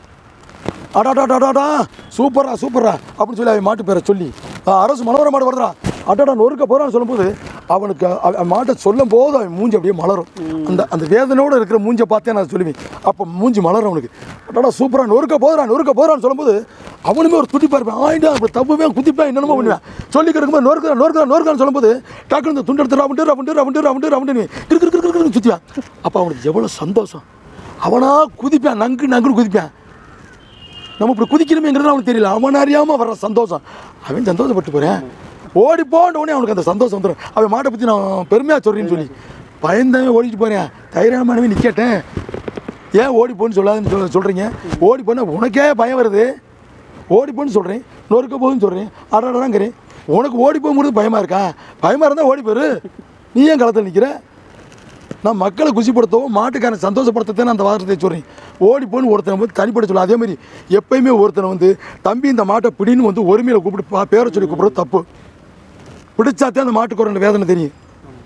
அடாடாடாடாடா சூப்பரா சூப்பரா அப்படின்னு சொல்லி அவன் மாட்டு பேரை சொல்லி "ஆ, அரசு மனோர மாடு வருதுடா அடாடா நொறுக்க போறான்னு சொல்லும்போது அவனுக்கு அவ- அவன் மாட்டை சொல்லும் போது அவன் மூஞ்சி அப்படியே மலரும் அந்த அந்த வேதனையோடு இருக்கிற மூஞ்சை பார்த்தே நான் சொல்லுவேன் அப்போ மூஞ்சி மலரும் அவனுக்கு அடாடா சூப்பரா நொறுக்க போதுடா நொறுக்க போதுறான்னு சொல்லும்போது அவனுமே ஒரு துடிப்பா இருப்பான் ஆயிட்டா அப்படி தப்புவேன் குதிப்பேன் என்னென்னமோ பண்ணுவேன் சொல்லி கிடக்கும்போது நொறுக்க நொறுக்க நொறுக்கான்னு சொல்லும்போது டக்குனு இந்த துண்டு எடுத்து round round round round round கிறு கிறு கிறு கிறு சுற்றிவான் அப்போ அவனுக்கு எவ்வளோ சந்தோஷம் அவனா குதிப்பான் நங்கு நங்குன்னு குதிப்பான் நம்ம இப்படி குதிக்கணுமேங்கிறது அவனுக்கு தெரியல அவன் அறியாமல் வர்ற சந்தோஷம் அவன் சந்தோஷப்பட்டு போகிறேன் ஓடி போன உடனே அவனுக்கு அந்த சந்தோஷம் வந்துடும் அவன் மாட்டை பற்றி நான் பெருமையாக சொல்கிறேன்னு சொல்லி பயந்தவன் ஓடிட்டு போகிறேன் தைரியமானவன் நிற்கட்டேன் ஏன் ஓடி போன்னு சொல்லாதுன்னு சொல் சொல்கிறீங்க ஓடி போனா உனக்கே பயம் வருது ஓடி போன்னு சொல்கிறேன் நொறுக்க போகுதுன்னு சொல்கிறேன் அடடாங்கிறேன் உனக்கு ஓடி போகும்போது பயமாக இருக்கா பயமாக இருந்தால் ஓடி போயிரு நீ ஏன் களத்தில் நிற்கிற நான் மக்களை குசிப்படுத்தவும் மாட்டுக்காரன் சந்தோஷப்படுத்தத்தே அந்த வார்த்தையை சொல்கிறேன் ஓடி போன்னு ஒருத்தனை வந்து தனிப்பட சொல்ல அதே மாதிரி எப்பயுமே ஒருத்தனை வந்து தம்பி இந்த மாட்டை பிடின்னு வந்து ஒருமையில் கூப்பிட்டு பா- பேரை சொல்லி கூப்பிடுறது தப்பு பிடிச்சாத்தே அந்த மாட்டுக்கு ஒரு வேதனை தெரியும்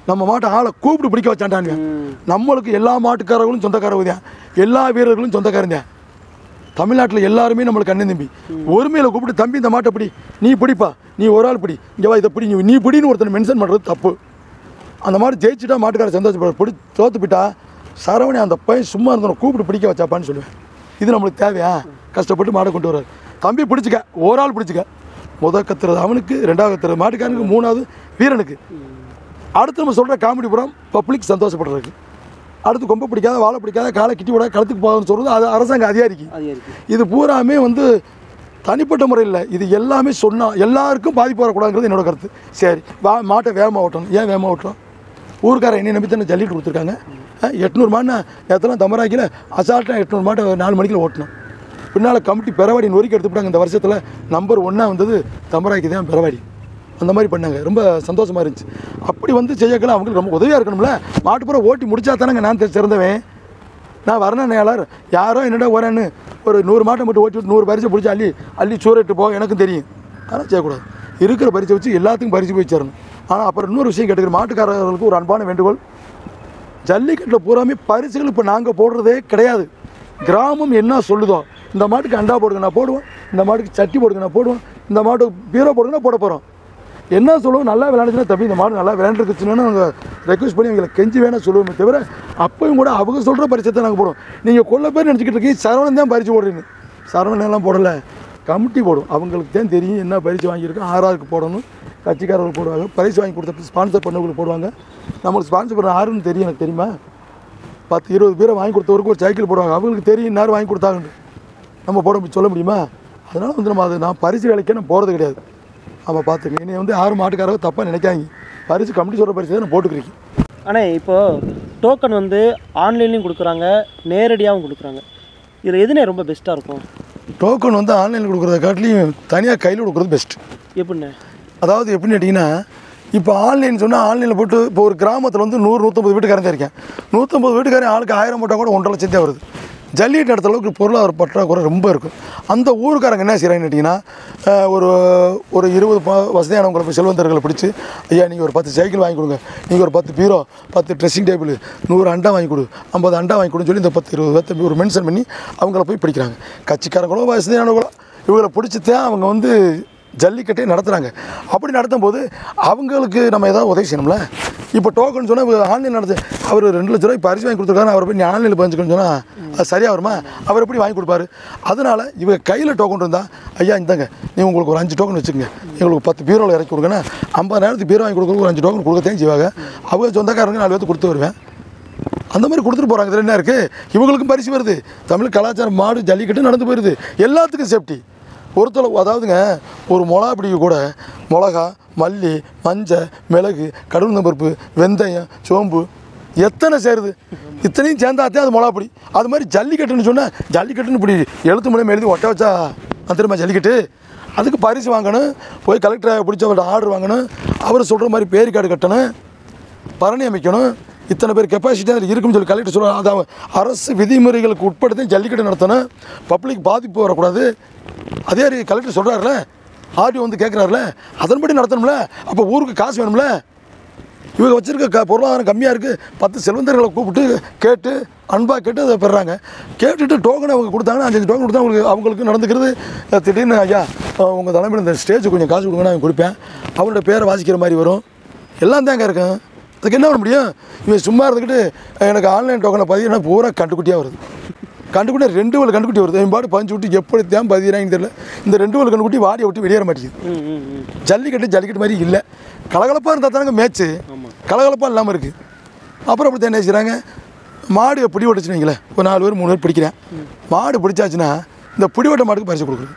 நம்ம மாட்டை ஆளை கூப்பிட்டு பிடிக்க வச்சாண்டானுங்க நம்மளுக்கு எல்லா மாட்டுக்காரர்களும் சொந்தக்காரங்க தான் எல்லா வீரர்களும் சொந்தக்காரங்க தான் தமிழ்நாட்டில் எல்லாருமே நம்மளுக்கு அண்ணன் தம்பி ஒருமையில் கூப்பிட்டு தம்பி இந்த மாட்டை பிடி நீ பிடிப்பா நீ ஒரு ஆள் பிடி இங்கே வா இதை பிடி நீ- நீ பிடின்னு ஒருத்தனை மென்ஷன் பண்ணுறது தப்பு அந்த மாதிரி ஜெயிச்சுட்டா மாட்டுக்கார சந்தோஷப்பட பிடி தோத்து போயிட்டா சரவணி அந்த பையன் சும்மா இருந்தவனை கூப்பிட்டு பிடிக்க வச்சாப்பான்னு சொல்லுவேன் இது நம்மளுக்கு தேவையா கஷ்டப்பட்டு மாடை கொண்டு வர்றாரு தம்பி பிடிச்சிக்க ஒரு ஆள் பிடிச்சிக்க முத கத்துறது அவனுக்கு ரெண்டாவது கத்துறது மாட்டுக்காரனுக்கு மூணாவது வீரனுக்கு அடுத்து நம்ம சொல்கிற காமெடி புறம் பப்ளிக் சந்தோஷப்படுறதுக்கு அடுத்து கொம்பை பிடிக்காத வாழை பிடிக்காத காலை கிட்டி விட களத்துக்கு போகாதுன்னு சொல்கிறது அது அரசாங்க அதிகாரிக்கு அது இருக்கு இது பூராமே வந்து தனிப்பட்ட முறையில் இது எல்லாமே சொன்னால் எல்லாருக்கும் பாதிப்பு வரக்கூடாதுங்கிறது என்னோட கருத்து சரி வா மாட்டை வேகமாக ஓட்டணும் ஏன் வேகமாக ஓட்டுறோம் ஊருக்காரன் என்னை நம்பி தானே ஜல்லிட்டு கொடுத்துருக்காங்க அஹ், எட்நூறு மாடுனா நேரத்தெல்லாம் தமராக்கில் அசால்ட்டாக எட்நூறு மாட்டை நாலு மணிக்கில் ஓட்டணும் பின்னால் கமிட்டி பெறவாடி நொறுக்கி எடுத்துவிட்டாங்க இந்த வருஷத்தில் நம்பர் ஒன்றா வந்தது தமராக்கி தான் பெறவாடி அந்த மாதிரி பண்ணாங்க ரொம்ப சந்தோஷமாக இருந்துச்சு அப்படி வந்து செய்யக்கலாம் அவங்களுக்கு ரொம்ப உதவியாக இருக்கணும்ல மாட்டுப்புறம் ஓட்டி முடிச்சா தானேங்க நான் தெ- சிறந்தவன் நான் வரணேயாளர் யாரோ என்னடா வரேன்னு ஒரு நூறு மாட்டை மட்டும் ஓட்டி விட்டு நூறு பரிசை பிடிச்சி அள்ளி அள்ளி சூறிட்டு போக எனக்கும் தெரியும் அதெல்லாம் செய்யக்கூடாது இருக்கிற பரிசை வச்சு எல்லாத்துக்கும் பரிசு போய் சேரணும் ஆனால் அப்புறம் இன்னொரு விஷயம் கேட்டுக்கிற மாட்டுக்காரர்களுக்கு ஒரு அன்பான வேண்டுகோள் ஜல்லிக்கட்டில் பூராமே பரிசுகள் இப்போ நாங்கள் போடுறதே கிடையாது கிராமம் என்ன சொல்லுதோ இந்த மாட்டுக்கு அண்டா போடுங்க நான் போடுவோம் இந்த மாட்டுக்கு சட்டி போடுங்க நான் போடுவோம் இந்த மாட்டுக்கு பீரோ போடுங்க நான் போட போகிறோம் என்ன சொல்லுவோம் நல்லா விளையாண்டுச்சுன்னா தம்பி இந்த மாடு நல்லா விளையாண்டுருக்குச்சுன்னு நாங்கள் ரெக்வஸ்ட் பண்ணி எங்களை கெஞ்சி வேணா சொல்லுவோமே தவிர அப்பயும் கூட அவங்க சொல்கிற பரிசத்தை நாங்கள் போடுவோம் நீங்கள் கொள்ள பேர் நினச்சிக்கிட்டு இருக்கீங்க சரவணன் தான் பரிசு போடுறீங்க சரவணன் எல்லாம் போடலை கமிட்டி போடும் அவங்களுக்கு தான் தெரியும் என்ன பரிசு வாங்கியிருக்கோம் ஆறாருக்கு போடணும் கட்சிக்காரர்கள் போடுவாங்க பரிசு வாங்கி கொடுத்த ஸ்பான்சர் பண்ணவங்களுக்கு போடுவாங்க நம்மளுக்கு ஸ்பான்சர் பண்ண ஆறுன்னு தெரியும் எனக்கு தெரியுமா பத்து இருபது பேரை வாங்கி கொடுத்தவருக்கு ஒரு சைக்கிள் போடுவாங்க அவங்களுக்கு தெரியும் இன்னார் வாங்கி கொடுத்தாங்கன்னு நம்ம போட மு- சொல்ல முடியுமா அதனால் வந்து நம்ம அது நான் பரிசு வேலைக்கே நான் போகிறது கிடையாது ஆமாம் பார்த்துங்க இனி வந்து யாரும் மாட்டுக்காரங்க தப்பாக நினைக்காங்க பரிசு கமிட்டி சொல்கிற பரிசு தான் நான் போட்டுக்கிறீங்க ஆனால் இப்போ டோக்கன் வந்து ஆன்லைன்லையும் கொடுக்குறாங்க நேரடியாகவும் கொடுக்குறாங்க இதில் எதுனே ரொம்ப பெஸ்ட்டாக இருக்கும் டோக்கன் வந்து ஆன்லைனில் கொடுக்குறத காட்டிலையும் தனியாக கையில் கொடுக்குறது பெஸ்ட் எப்படிண்ணே அதாவது எப்படின்னு கேட்டிங்கன்னா இப்போ ஆன்லைன் சொன்னால் ஆன்லைனில் போட்டு இப்போ ஒரு கிராமத்தில் வந்து நூறு நூற்றம்பது வீட்டுக்காரன் தான் இருக்கேன் நூற்றம்பது வீட்டுக்காரன் ஆளுக்கு ஆயிரம் போட்டால் கூட ஒன்றரை லட்சம் தான் வருது ஜல்லிக்கட்டு இடத்த அளவுக்கு பொருளாதார பற்றாக்குறை ரொம்ப இருக்கும் அந்த ஊருக்காரங்க என்ன செய்கிறாங்கன்னு கேட்டிங்கன்னா அஹ், ஒரு ஒரு இருபது ப வசதியானவங்களை போய் செல்வந்தர்களை பிடிச்சி ஐயா நீங்கள் ஒரு பத்து சைக்கிள் வாங்கி கொடுங்க நீங்கள் ஒரு பத்து பீரோ பத்து ட்ரெஸ்ஸிங் டேபிள் நூறு அண்டா வாங்கி கொடு ஐம்பது அண்டா வாங்கி கொடுன்னு சொல்லி இந்த பத்து இருபது பேர்த்த ஒரு மென்ஷன் பண்ணி அவங்கள போய் பிடிக்கிறாங்க கட்சிக்காரங்களோ வசதியானவங்களோ இவங்களை பிடிச்சித்தான் அவங்க வந்து ஜல்லிக்கட்டே நடத்துகிறாங்க அப்படி நடத்தும் போது அவங்களுக்கு நம்ம ஏதாவது உதவி செய்யணும்ல இப்போ டோக்கன் சொன்னால் ஆன்லைன் நடத்து அவர் ரெண்டு லட்ச ரூபாய் பரிசு வாங்கி கொடுத்துருக்காரு அவர் போய் நீ ஆன்லைனில் பதிஞ்சுக்கணும்னு சொன்னால் அது சரியாக வருமா அவர் எப்படி வாங்கி கொடுப்பாரு அதனால் இவங்க கையில் டோக்கன் இருந்தால் ஐயா இந்தாங்க நீ உங்களுக்கு ஒரு அஞ்சு டோக்கன் வச்சுக்கோங்க எங்களுக்கு பத்து பீரோவில் இறக்கி கொடுங்கன்னா ஐம்பது நேரத்துக்கு பீரோ வாங்கி கொடுக்குறது ஒரு அஞ்சு டோக்கன் கொடுக்கத்தையும் செய்வாங்க அவங்க சொந்தக்காரங்க நாலு பேர்த்து கொடுத்து வருவேன் அந்த மாதிரி கொடுத்துட்டு போகிறாங்க இதில் என்ன இருக்குது இவங்களுக்கும் பரிசு வருது தமிழ் கலாச்சாரம் மாடு ஜல்லிக்கட்டு நடந்து போயிடுது எல்லாத்துக்கும் சேஃப்டி ஒருத்தர் அதாவதுங்க ஒரு மிளகா பிடிக்க கூட மிளகா மல்லி மஞ்சள் மிளகு கடவுள் பருப்பு வெந்தயம் சோம்பு எத்தனை சேருது இத்தனையும் சேர்ந்தாத்தே அது மிளகா பிடி அது மாதிரி ஜல்லிக்கட்டுன்னு சொன்னால் ஜல்லிக்கட்டுன்னு இப்படி எழுத்து மூலியம் எழுதி ஒட்ட வச்சா அது தெரியுமா ஜல்லிக்கட்டு அதுக்கு பரிசு வாங்கணும் போய் கலெக்டரை பிடிச்சவர்கிட்ட ஆர்டர் வாங்கணும் அவர் சொல்கிற மாதிரி பேர் கார்டு கட்டணும் பரணி அமைக்கணும் இத்தனை பேர் கெப்பாசிட்டி அதில் இருக்குன்னு சொல்லி கலெக்டர் சொல்லுவாங்க அதாவது அரசு விதிமுறைகளுக்கு உட்படுத்தி ஜல்லிக்கட்டு நடத்தணும் பப்ளிக் பாதிப்பு வரக்கூடாது அதே மாதிரி கலெக்டர் சொல்கிறாருல ஆர்டிஓ வந்து கேட்குறாருல அதன்படி நடத்தணும்ல அப்போ ஊருக்கு காசு வேணும்ல இவங்க வச்சிருக்க க பொருளாதாரம் கம்மியாக இருக்குது பத்து செல்வந்தர்களை கூப்பிட்டு கேட்டு அன்பாக கேட்டு அதை பெறுறாங்க கேட்டுட்டு டோக்கன் அவங்க கொடுத்தாங்கன்னா அஞ்சு டோக்கன் கொடுத்தா அவங்களுக்கு அவங்களுக்கு நடந்துக்கிறது அஹ், திடீர்னு ஐயா அஹ், உங்கள் தலைமையில் இந்த ஸ்டேஜ் கொஞ்சம் காசு கொடுங்க நான் கொடுப்பேன் அவரோட பேரை வாசிக்கிற மாதிரி வரும் எல்லாம் தாங்க இருக்கும் அதுக்கு என்ன பண்ண முடியும் இவன் சும்மா இருந்துக்கிட்டு அஹ், எனக்கு ஆன்லைன் டோக்கனை பதிவுனா பூரா கண்டுக்குட்டியாக வருது கண்டுக்குட்டி ரெண்டு வல் கண்டுக்குட்டி வருது என் பாடு பஞ்சு விட்டு எப்படி தான் பதிகிறாங்கன்னு தெரியல இந்த ரெண்டு வல் கண்டுக்குட்டி வாடியை விட்டு வெளியேற மாட்டேங்குது ம் ம் ம் ஜல்லிக்கட்டு ஜல்லிக்கட்டு மாதிரி இல்லை கலகலப்பாக இருந்தால் தானங்க மேட்ச்சு கலகலப்பாக இல்லாமல் இருக்குது அப்புறம் அப்படி என்ன செய்கிறாங்க மாடு பிடி ஓட்டுச்சுன்னு வைங்களேன் ஒரு நாலு பேர் மூணு பேர் பிடிக்கிறேன் மாடு பிடிச்சாச்சுன்னா இந்த பிடிவட்ட மாட்டுக்கு பரிசு கொடுக்குறது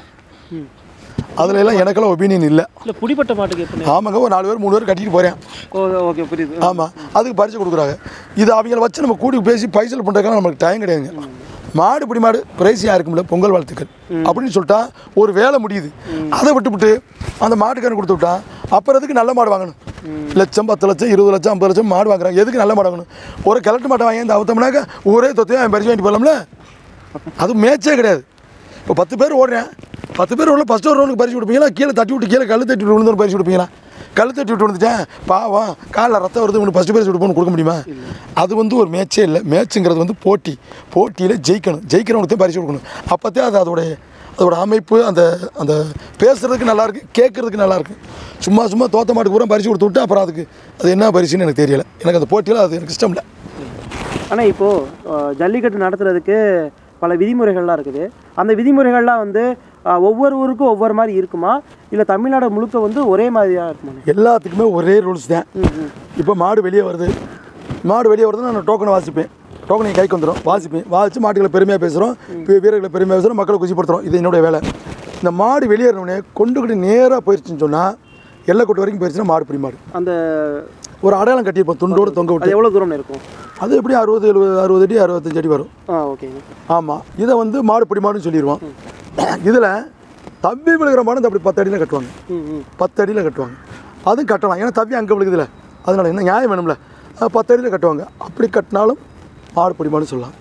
அதில் எல்லாம் எனக்கெல்லாம் ஒப்பீனியன் இல்லை இல்லை பிடிப்பட்ட மாட்டுக்கு எப்படி ஆமாங்க ஒரு நாலு பேர் மூணு பேர் கட்டிட்டு போகிறேன் ஓகே புரியுது ஆமாம் அதுக்கு பரிசு கொடுக்குறாங்க இது அவங்கள வச்சு நம்ம கூடி பேசி பைசல் பண்ணுறதுக்கெல்லாம் நமக்கு டைம் கிடையாதுங்க மாடு பிடி மாடு பிரைஸியாக இருக்கும்ல பொங்கல் வாழ்த்துக்கள் அப்படின்னு சொல்லிட்டா ஒரு வேலை முடியுது அதை விட்டுவிட்டு அந்த மாட்டுக்காரன் கொடுத்து விட்டா அப்புறம் எதுக்கு நல்ல மாடு வாங்கணும் லட்சம் பத்து லட்சம் இருபது லட்சம் ஐம்பது லட்சம் மாடு வாங்குறாங்க எதுக்கு நல்ல மாடு வாங்கணும் ஒரு கிழட்டு மாட்டை வாங்கி இந்த அவுத்தோம்னாக்க ஊரே தொத்தையும் அவன் பரிசு வாங்கிட்டு போகலாம்ல அது மேட்சே கிடையாது இப்போ பத்து பேர் ஓடுறேன் பத்து பேர் உள்ள ஃபஸ்ட் ஒரு ரவுண்டுக்கு பரிசு கொடுப்பீங்களா கீழே தட்டி விட்டு கீழே கல் தட்டி விட்டு விழுந்தவங்க பரிசு கொடுப்பீங்களா கழுத்தட்டி விட்டு வந்துட்டேன் பாவம் காலில் ரத்தம் வருது உனக்கு ஃபஸ்ட்டு பேர் விட்டு கொடுக்க முடியுமா அது வந்து ஒரு மேட்சே இல்லை மேட்சுங்கிறது வந்து போட்டி போட்டியில் ஜெயிக்கணும் ஜெயிக்கிறவனுக்கு தான் பரிசு கொடுக்கணும் அப்போத்தே அது அதோடைய அதோட அமைப்பு அந்த அந்த பேசுறதுக்கு நல்லா இருக்கு கேட்கறதுக்கு நல்லா இருக்கு சும்மா சும்மா தோத்த மாட்டுக்கு பூரா பரிசு கொடுத்து விட்டு அப்புறம் அதுக்கு அது என்ன பரிசுன்னு எனக்கு தெரியல எனக்கு அந்த போட்டியில் அது எனக்கு இஷ்டம் இல்லை ஆனால் இப்போது ஜல்லிக்கட்டு நடத்துறதுக்கு பல விதிமுறைகள்லாம் இருக்குது அந்த விதிமுறைகள்லாம் வந்து அஹ், ஒவ்வொரு ஊருக்கும் ஒவ்வொரு மாதிரி இருக்குமா இல்லை தமிழ்நாடு முழுக்க வந்து ஒரே மாதிரியாக இருக்குமா எல்லாத்துக்குமே ஒரே ரூல்ஸ் தான் இப்போ மாடு வெளியே வருது மாடு வெளியே வருதுன்னா நான் டோக்கனை வாசிப்பேன் டோக்கனை என் கைக்கு வந்துடும் வாசிப்பேன் வாசித்து மாட்டுகளை பெருமையாக பேசுகிறோம் வீரர்களை பெருமையாக பேசுகிறோம் மக்களை குச்சிப்படுத்துகிறோம் இது என்னுடைய வேலை இந்த மாடு வெளியேறினோடனே கொண்டுக்கிட்டு நேராக போயிடுச்சுன்னு சொன்னால் எல்லைக்கோட்டு வரைக்கும் போயிடுச்சுன்னா மாடு பிடி மாடு அந்த ஒரு அடையாளம் கட்டியிருப்போம் துண்டோடு தொங்க அது விட்டு எவ்வளோ தூரம் இருக்கும் அது எப்படி அறுபது எழுபது அறுபது அடி அறுபத்தஞ்சு அடி வரும் ஆ ஓகேங்க ஆமாம் இதை வந்து மாடு பிடி மாடுன்னு சொல்லிடுவோம் இதில் தம்பி விழுகிற மாடு இந்த அப்படி பத்து அடியில் கட்டுவாங்க ம் ம் பத்து அடியில் கட்டுவாங்க அதுவும் கட்டலாம் ஏன்னா தவி அங்கே விழுகுதுல அதனால என்ன நியாயம் வேணும்ல அஹ் பத்து அடியில் கட்டுவாங்க அப்படி கட்டினாலும் மாடு பிடிமான்னு சொல்லலாம்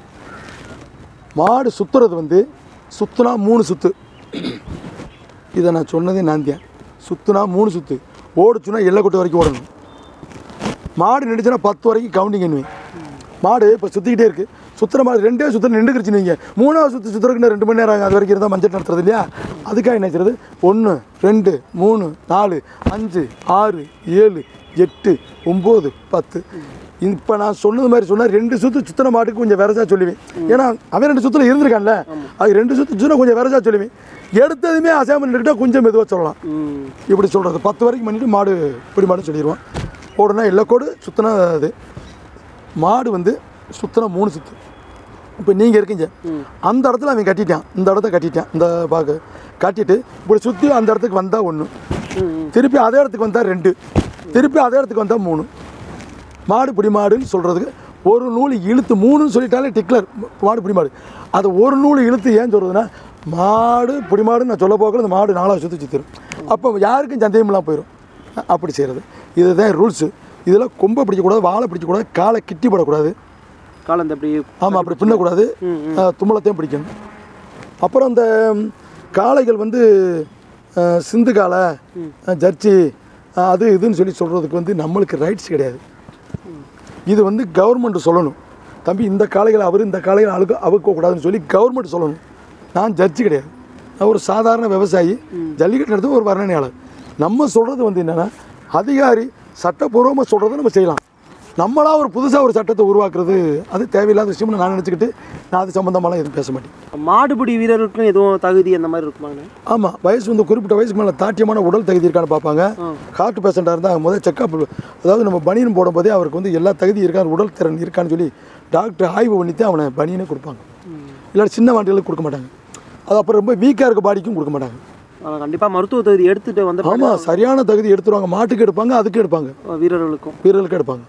மாடு சுற்றுறது வந்து சுற்றுனா மூணு சுற்று இதை நான் சொன்னதே நான் தான் சுற்றுனா மூணு சுற்று ஓடுச்சுன்னா எல்லைக்கொட்டு வரைக்கும் ஓடணும் மாடு நின்றுச்சுன்னா பத்து வரைக்கும் கவுண்டிங் எண்ணுவேன் மாடு இப்போ சுற்றிக்கிட்டே இருக்குது சுற்றுற மாடு ரெண்டே சுற்ற நின்றுக்கிருச்சு நீங்கள் மூணாவது சுற்று சுற்றுறதுக்கு ரெண்டு மணி நேரம் ஆகும் அது வரைக்கும் இருந்தால் மஞ்சள் நடத்துறது இல்லையா அதுக்காக என்ன செய்யறது ஒன்று ரெண்டு மூணு நாலு அஞ்சு ஆறு ஏழு எட்டு ஒம்பது பத்து இப்போ நான் சொன்னது மாதிரி சொன்னால் ரெண்டு சுற்று சுத்தின மாட்டுக்கு கொஞ்சம் விரசா சொல்லுவேன் ஏன்னா அவன் ரெண்டு சுற்றுல இருந்திருக்கான்ல அது ரெண்டு சுற்று சுற்றினா கொஞ்சம் விரசா சொல்லுவேன் எடுத்ததுமே அசையாமல் நின்றுக்கிட்டா கொஞ்சம் மெதுவாக சொல்லலாம் ம் இப்படி சொல்கிறது பத்து வரைக்கும் பண்ணிட்டு மாடு இப்படி மாடு சொல்லிடுவோம் ஓடுனா எல்லக்கோடு சுத்தினா அது மாடு வந்து சுத்தினா மூணு சுத்து இப்போ நீங்கள் இருக்கீங்க அந்த இடத்துல அவன் கட்டிட்டான் இந்த இடத்த கட்டிட்டான் இந்த பாக்கு கட்டிட்டு இப்படி சுற்றி அந்த இடத்துக்கு வந்தால் ஒன்று திருப்பி அதே இடத்துக்கு வந்தால் ரெண்டு திருப்பி அதே இடத்துக்கு வந்தால் மூணு மாடு பிடி மாடுன்னு சொல்கிறதுக்கு ஒரு நூல் இழுத்து மூணுன்னு சொல்லிட்டாலே டிக்லர் மாடு பிடி மாடு அது ஒரு நூல் இழுத்து ஏன் சொல்கிறதுனா மாடு பிடி மாடுன்னு நான் சொல்ல போகல இந்த மாடு நாலாவது சுற்றி சுற்றிடும் அப்போ யாருக்கும் சந்தேகம்லாம் போயிடும் அப்படி செய்கிறது இதுதான் ரூல்ஸு இதில் கொம்பை பிடிக்கக்கூடாது வாழை பிடிக்கக்கூடாது காலை கிட்டி போடக்கூடாது காலம் இந்த அப்படி ஆமாம் அப்படி பின்னக்கூடாது அஹ், தும்மலத்தையும் பிடிக்கணும் அப்புறம் இந்த ம், காளைகள் வந்து அஹ், சிந்து காளை அஹ், ஜர்ச்சி அஹ், அது இதுன்னு சொல்லி சொல்கிறதுக்கு வந்து நம்மளுக்கு ரைட்ஸ் கிடையாது இது வந்து கவர்மெண்ட் சொல்லணும் தம்பி இந்த காளைகளை அவர் இந்த காளைகளை அழுக்க அவுக்கக்கூடாதுன்னு சொல்லி கவர்மெண்ட் சொல்லணும் நான் ஜட்ஜி கிடையாது நான் ஒரு சாதாரண விவசாயி ஜல்லிக்கட்டு நடத்த ஒரு வர்ணனையாளர் நம்ம சொல்கிறது வந்து என்னென்னா அதிகாரி சட்டப்பூர்வமாக சொல்கிறத நம்ம செய்யலாம் நம்மளா ஒரு புதுசாக ஒரு சட்டத்தை உருவாக்குறது அது தேவையில்லாத விஷயம்னு நான் நினச்சிக்கிட்டு நான் அது சம்மந்தமாலாம் எதுவும் பேச மாட்டேன் மாடுபிடி வீரர்களுக்கும் எதுவும் தகுதி அந்த மாதிரி இருக்குமாங்கண்ணே ஆமாம் வயசு வந்து குறிப்பிட்ட வயசுக்கு மேலே தாட்டியமான உடல் தகுதி இருக்கான்னு பார்ப்பாங்க ஹார்ட் பேஷண்ட்டாக இருந்தால் முதல் செக்கப் அதாவது நம்ம பனியன் போடும்போதே அவருக்கு வந்து எல்லா தகுதி இருக்கா உடல் திறன் இருக்கான்னு சொல்லி டாக்டர் ஆய்வு பண்ணித்தான் அவனை பனியனே கொடுப்பாங்க இல்லாட்டி சின்ன வாண்டிகளுக்கு கொடுக்க மாட்டாங்க அது அப்புறம் ரொம்ப வீக்காக இருக்க பாடிக்கும் கொடுக்க மாட்டாங்க கண்டிப்பாக மருத்துவ தகுதி எடுத்துட்டு வந்த ஆமாம் சரியான தகுதி எடுத்துருவாங்க மாட்டுக்கு எடுப்பாங்க அதுக்கு எடுப்பாங்க வீரர்களுக்கும் வீரர்களுக்கு எடுப்பாங்க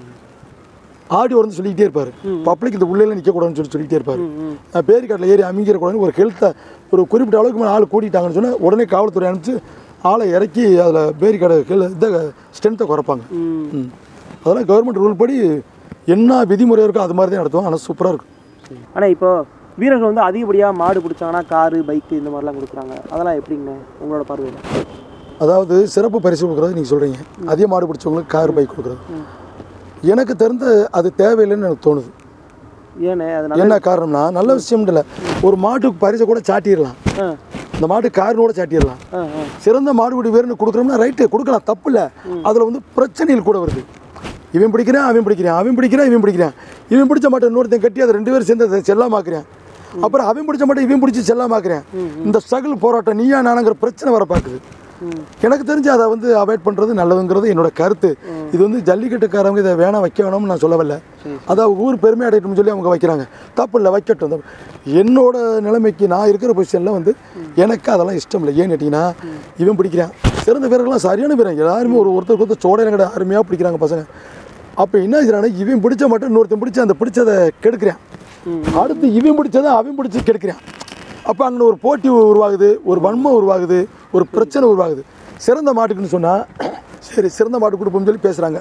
ஆடி வந்து சொல்லிக்கிட்டே இருப்பார் பப்ளிக் இந்த உள்ளே நிற்கக்கூடாதுன்னு சொல்லி சொல்லிக்கிட்டே இருப்பார் பேரிக்காட்டில் ஏறி அமைக்கிறக்கூடாதுன்னு ஒரு ஹெல்த்தை ஒரு குறிப்பிட்ட அளவுக்கு மேலே ஆள் கூட்டிட்டாங்கன்னு சொன்னால் உடனே காவல்துறை அனுப்பிச்சு ஆளை இறக்கி அதில் பேரிக்காடு கீழே இந்த ஸ்ட்ரென்த்தை குறைப்பாங்க ம். அதெல்லாம் கவர்மெண்ட் ரூல் படி என்ன விதிமுறை இருக்கோ அது மாதிரி தான் நடத்துவோம் ஆனால் சூப்பராக இருக்கும் ஆனால் இப்போ வீரர்கள் வந்து அதிகப்படியாக மாடு பிடிச்சாங்கன்னா காரு பைக்கு இந்த மாதிரிலாம் கொடுக்குறாங்க அதெல்லாம் எப்படிங்கண்ணே உங்களோட பார்வையில் அதாவது சிறப்பு பரிசு கொடுக்குறது நீங்கள் சொல்கிறீங்க அதிக மாடு பிடிச்சவங்களுக்கு கார் பைக் கொடுக்குறது எனக்கு தெரிந்த அது தேவையில்லைன்னு எனக்கு தோணுது ஏண்ணே அது நல்ல என்ன காரணம்னா நல்ல விஷயம் இல்லை ஒரு மாட்டுக்கு பரிசை கூட சாட்டிடலாம் ஆ இந்த மாட்டு காரினோட சாட்டிடலாம் ஆ ஆ சிறந்த மாடுபிடி வீரன்னு கொடுக்குறோம்னா ரைட்டு கொடுக்கலாம் தப்பு இல்லை அதில் வந்து பிரச்சனைகள் கூட வருது இவன் பிடிக்கிறான் அவன் பிடிக்கிறான் அவன் பிடிக்கிறான் இவன் பிடிக்கிறான் இவன் பிடிச்ச மாட்டை இன்னொருத்தன் கட்டி அதை ரெண்டு பேரும் சேர்ந்து அதை செல்லாமாக்குறேன் அப்புறம் அவன் பிடிச்ச மாட்டை இவன் பிடிச்சி செல்லாமாக்குறேன் இந்த ஸ்ட்ரகிள் போராட்டம் நீயா நானுங்கிற பிரச்சனை வர பார்க்குது எனக்கு தெரிஞ்சு அதை வந்து அவாய்ட் பண்ணுறது நல்லதுங்கிறது என்னோட கருத்து இது வந்து ஜல்லிக்கட்டுக்காரங்க இதை வேணாம் வைக்க வேணும்னு நான் சொல்லவில்ல அதாவது ஊர் பெருமை அடையட்டும்னு சொல்லி அவங்க வைக்கிறாங்க தப்பு இல்லை வைக்கட்டும் தப்பு. என்னோட நிலைமைக்கு நான் இருக்கிற பொசிஷனில் வந்து எனக்கு அதெல்லாம் இஷ்டம் இல்லை ஏன்னு கேட்டிங்கன்னா இவன் பிடிக்கிறான் சிறந்த வீரர்கள்லாம் சரியான வீரன் எல்லாருமே ஒரு ஒருத்தருக்கு ஒருத்தர் சோடையில கடை அருமையாக பிடிக்கிறாங்க பசங்க அப்போ என்ன செய்யறானா இவன் பிடிச்ச மட்டும் இன்னொருத்தன் பிடிச்சி அந்த பிடிச்சதை கெடுக்கிறான் அடுத்து இவன் பிடிச்சதை அவன் பிடிச்சி கெடுக்கிறான் அப்போ அங்கே ஒரு போட்டி உருவாகுது ஒரு வன்மம் உருவாகுது ஒரு பிரச்சனை உருவாகுது சிறந்த மாட்டுக்குன்னு சொன்னால் சரி சிறந்த மாட்டு கொடுப்போம்னு சொல்லி பேசுகிறாங்க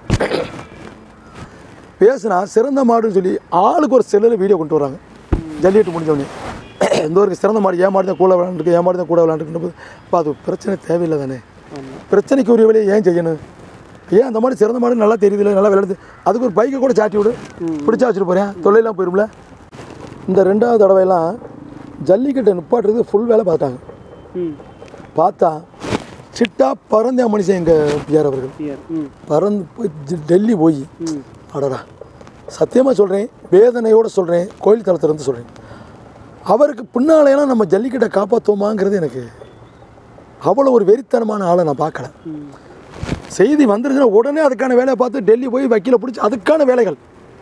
பேசுனா சிறந்த மாடுன்னு சொல்லி ஆளுக்கு ஒரு செல்லில் வீடியோ கொண்டு வராங்க ஜல்லிக்கட்டு முடிஞ்சவொடனே இந்த ஒரு சிறந்த மாடு ஏன் மாடு தான் கூட விளாண்டுருக்கு ஏன் மாடு தான் கூட விளாண்டுருக்கு அப்போ அது பிரச்சனை தேவையில்லை தானே பிரச்சனைக்கு உரிய வேலையை ஏன் செய்யணும் ஏன் அந்த மாதிரி சிறந்த மாடு நல்லா தெரியுதுல நல்லா விளையாடுது அதுக்கு ஒரு பைக்கை கூட சாட்டி விடு பிடிச்சா வச்சுட்டு போகிறேன் தொல்லையெல்லாம் போயிரும்ல இந்த ரெண்டாவது தடவையெல்லாம் ஜல்லிக்கட்டை நிப்பாட்டுறது ஃபுல் வேலை பார்த்தாங்க ம் பார்த்தா சிட்டா பறந்த மனுஷன் எங்கள் பிஆர் அவர்கள் பியர் ம் பறந்து போய் ஜி- டெல்லி போய் ம் அடடா சத்தியமாக சொல்கிறேன் வேதனையோடு சொல்கிறேன் கோயில் தளத்திலிருந்து சொல்கிறேன் அவருக்கு பின்னாலையெல்லாம் நம்ம ஜல்லிக்கட்டை காப்பாற்றுவோமாங்கிறது எனக்கு அவ்வளோ ஒரு வெறித்தனமான ஆளை நான் பார்க்கல ம் செய்தி வந்துருச்சுன்னா உடனே அதுக்கான வேலையை பார்த்து டெல்லி போய் வக்கீலை பிடிச்சி அதுக்கான வேலைகள்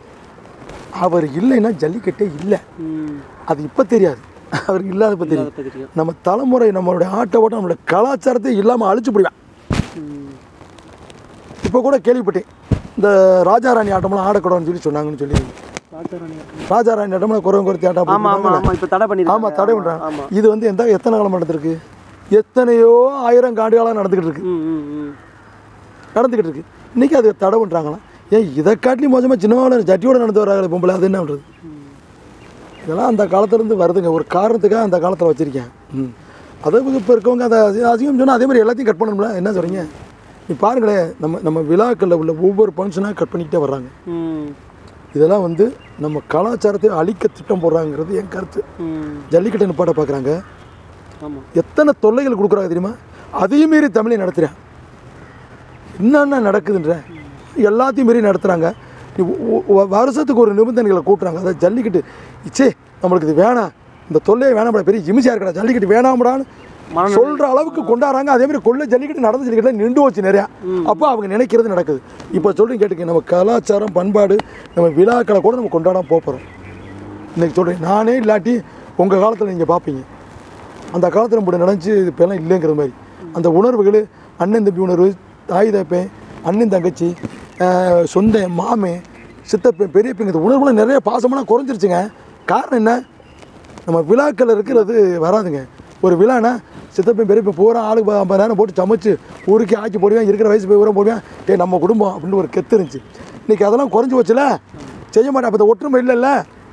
அவர் இல்லைன்னா ஜல்லிக்கட்டே இல்லை ம் அது இப்போ தெரியாது அவர் இல்லாதப்ப தெரியும் அதை தெரியும் நம்ம தலைமுறை நம்மளுடைய ஆட்ட ஓட்டம் நம்மளுடைய கலாச்சாரத்தை இல்லாமல் அழிச்சு போடுவேன் ம் இப்போ கூட கேள்விப்பட்டேன் இந்த ராஜாராணி ஆட்டம்லாம் ஆடக்கூடாதுன்னு சொல்லி சொன்னாங்கன்னு சொல்லி ராஜாராணி ராஜாராணி ஆட்டம்லாம் குறவங்க குறைச்சி ஆட்டம் ஆமா ஆமா போட்டுருந்தாங்கல்ல? ஆமா இப்போ தடை பண்ணிருக்காங்க ஆமா தடை பண்றாங்க ஆமா இது வந்து எந்த எத்தனை காலம் நடந்திருக்கு எத்தனையோ ஆயிரம் ஆண்டுகளாக நடந்துக்கிட்டு இருக்கு ம் ம் ம் நடந்துக்கிட்டு இருக்கு இன்னைக்கு அது தடை பண்ணுறாங்களாம் ஏன் இதை காட்டிலும் மோசமாக சின்னவாவில் ஜட்டியோட நடந்து வராங்களே பொம்பளை அது என்ன பண்ணுறது இதெல்லாம் அந்த காலத்துலேருந்து வருதுங்க ஒரு காரணத்துக்காக அந்த காலத்தில் வச்சுருக்கேன் ம் அதை இப்போ இருக்கவங்க அதை அசி- அசிங்கம் சொன்னால் அதே மாதிரி எல்லாத்தையும் கட் பண்ணணும்ல என்ன சொல்கிறீங்க நீ பாருங்களேன் நம்ம நம்ம விழாக்களில் உள்ள ஒவ்வொரு ஃபங்க்ஷனாக கட் பண்ணிக்கிட்டே வர்றாங்க ம் இதெல்லாம் வந்து நம்ம கலாச்சாரத்தை அழிக்க திட்டம் போடுறாங்கிறது என் கருத்து ம் ஜல்லிக்கட்டு நிப்பாட்ட பார்க்குறாங்க ஆமா எத்தனை தொல்லைகள் கொடுக்குறாங்க தெரியுமா அதையும் மீறி தமிழை நடத்துகிறேன் என்னென்ன நடக்குதுன்ற எல்லாத்தையும் மீறி நடத்துகிறாங்க வருஷத்துக்கு ஒரு நிபந்தனைகளை கூட்டுறாங்க அதை ஜல்லிக்கட்டு இச்சே நம்மளுக்கு இது வேணாம் இந்த தொல்லையே வேணாம்டா பெரிய ஜிமிச்சியாக இருக்கடா ஜல்லிக்கட்டு வேணாம்டான்னு மனநல- சொல்கிற அளவுக்கு கொண்டாடுறாங்க அதே மாதிரி கொள்ள ஜல்லிக்கட்டு நடந்த ஜல்லிக்கட்டு நின்று வச்சு நிறையா அப்போ அவங்க நினைக்கிறது நடக்குது இப்போ சொல்கிறேன் கேட்டுக்க நம்ம கலாச்சாரம் பண்பாடு நம்ம விழாக்களை கூட நம்ம கொண்டாடாம போக போகிறோம் இன்னைக்கு சொல்கிறேன் நானே இல்லாட்டி உங்கள் காலத்தில் நீங்கள் பார்ப்பீங்க அந்த காலத்தில் இப்படி நடந்துச்சு இது இப்போலாம் இல்லைங்கிற மாதிரி அந்த உணர்வுகள் அண்ணன் தம்பி உணர்வு தாய் தப்பேன் அண்ணன் தங்கச்சி ஆஹ், சொந்தம் மாமன் சித்தப்பேன் பெரியப்பேன் இந்த உணர்வுலாம் நிறைய பாசமெல்லாம் குறைஞ்சிருச்சுங்க காரணம் என்ன நம்ம விழாக்கள் இருக்கிறது வராதுங்க ஒரு விழானா சித்தப்பேன் பெரியப்பேன் பூரா ஆளுக்கு ப- ஐம்பதாயிரம் போட்டு சமைச்சு ஊருக்கு ஆக்கி போடுவேன் இருக்கிற வயசு போய் ஊரம் போடுவேன் ஏ நம்ம குடும்பம் அப்படின்னு ஒரு கெத்து இருந்துச்சு இன்றைக்கி அதெல்லாம் குறைஞ்சி போச்சுல செய்ய மாட்டேன் அப்போ இந்த ஒற்றுமை இல்லைல்ல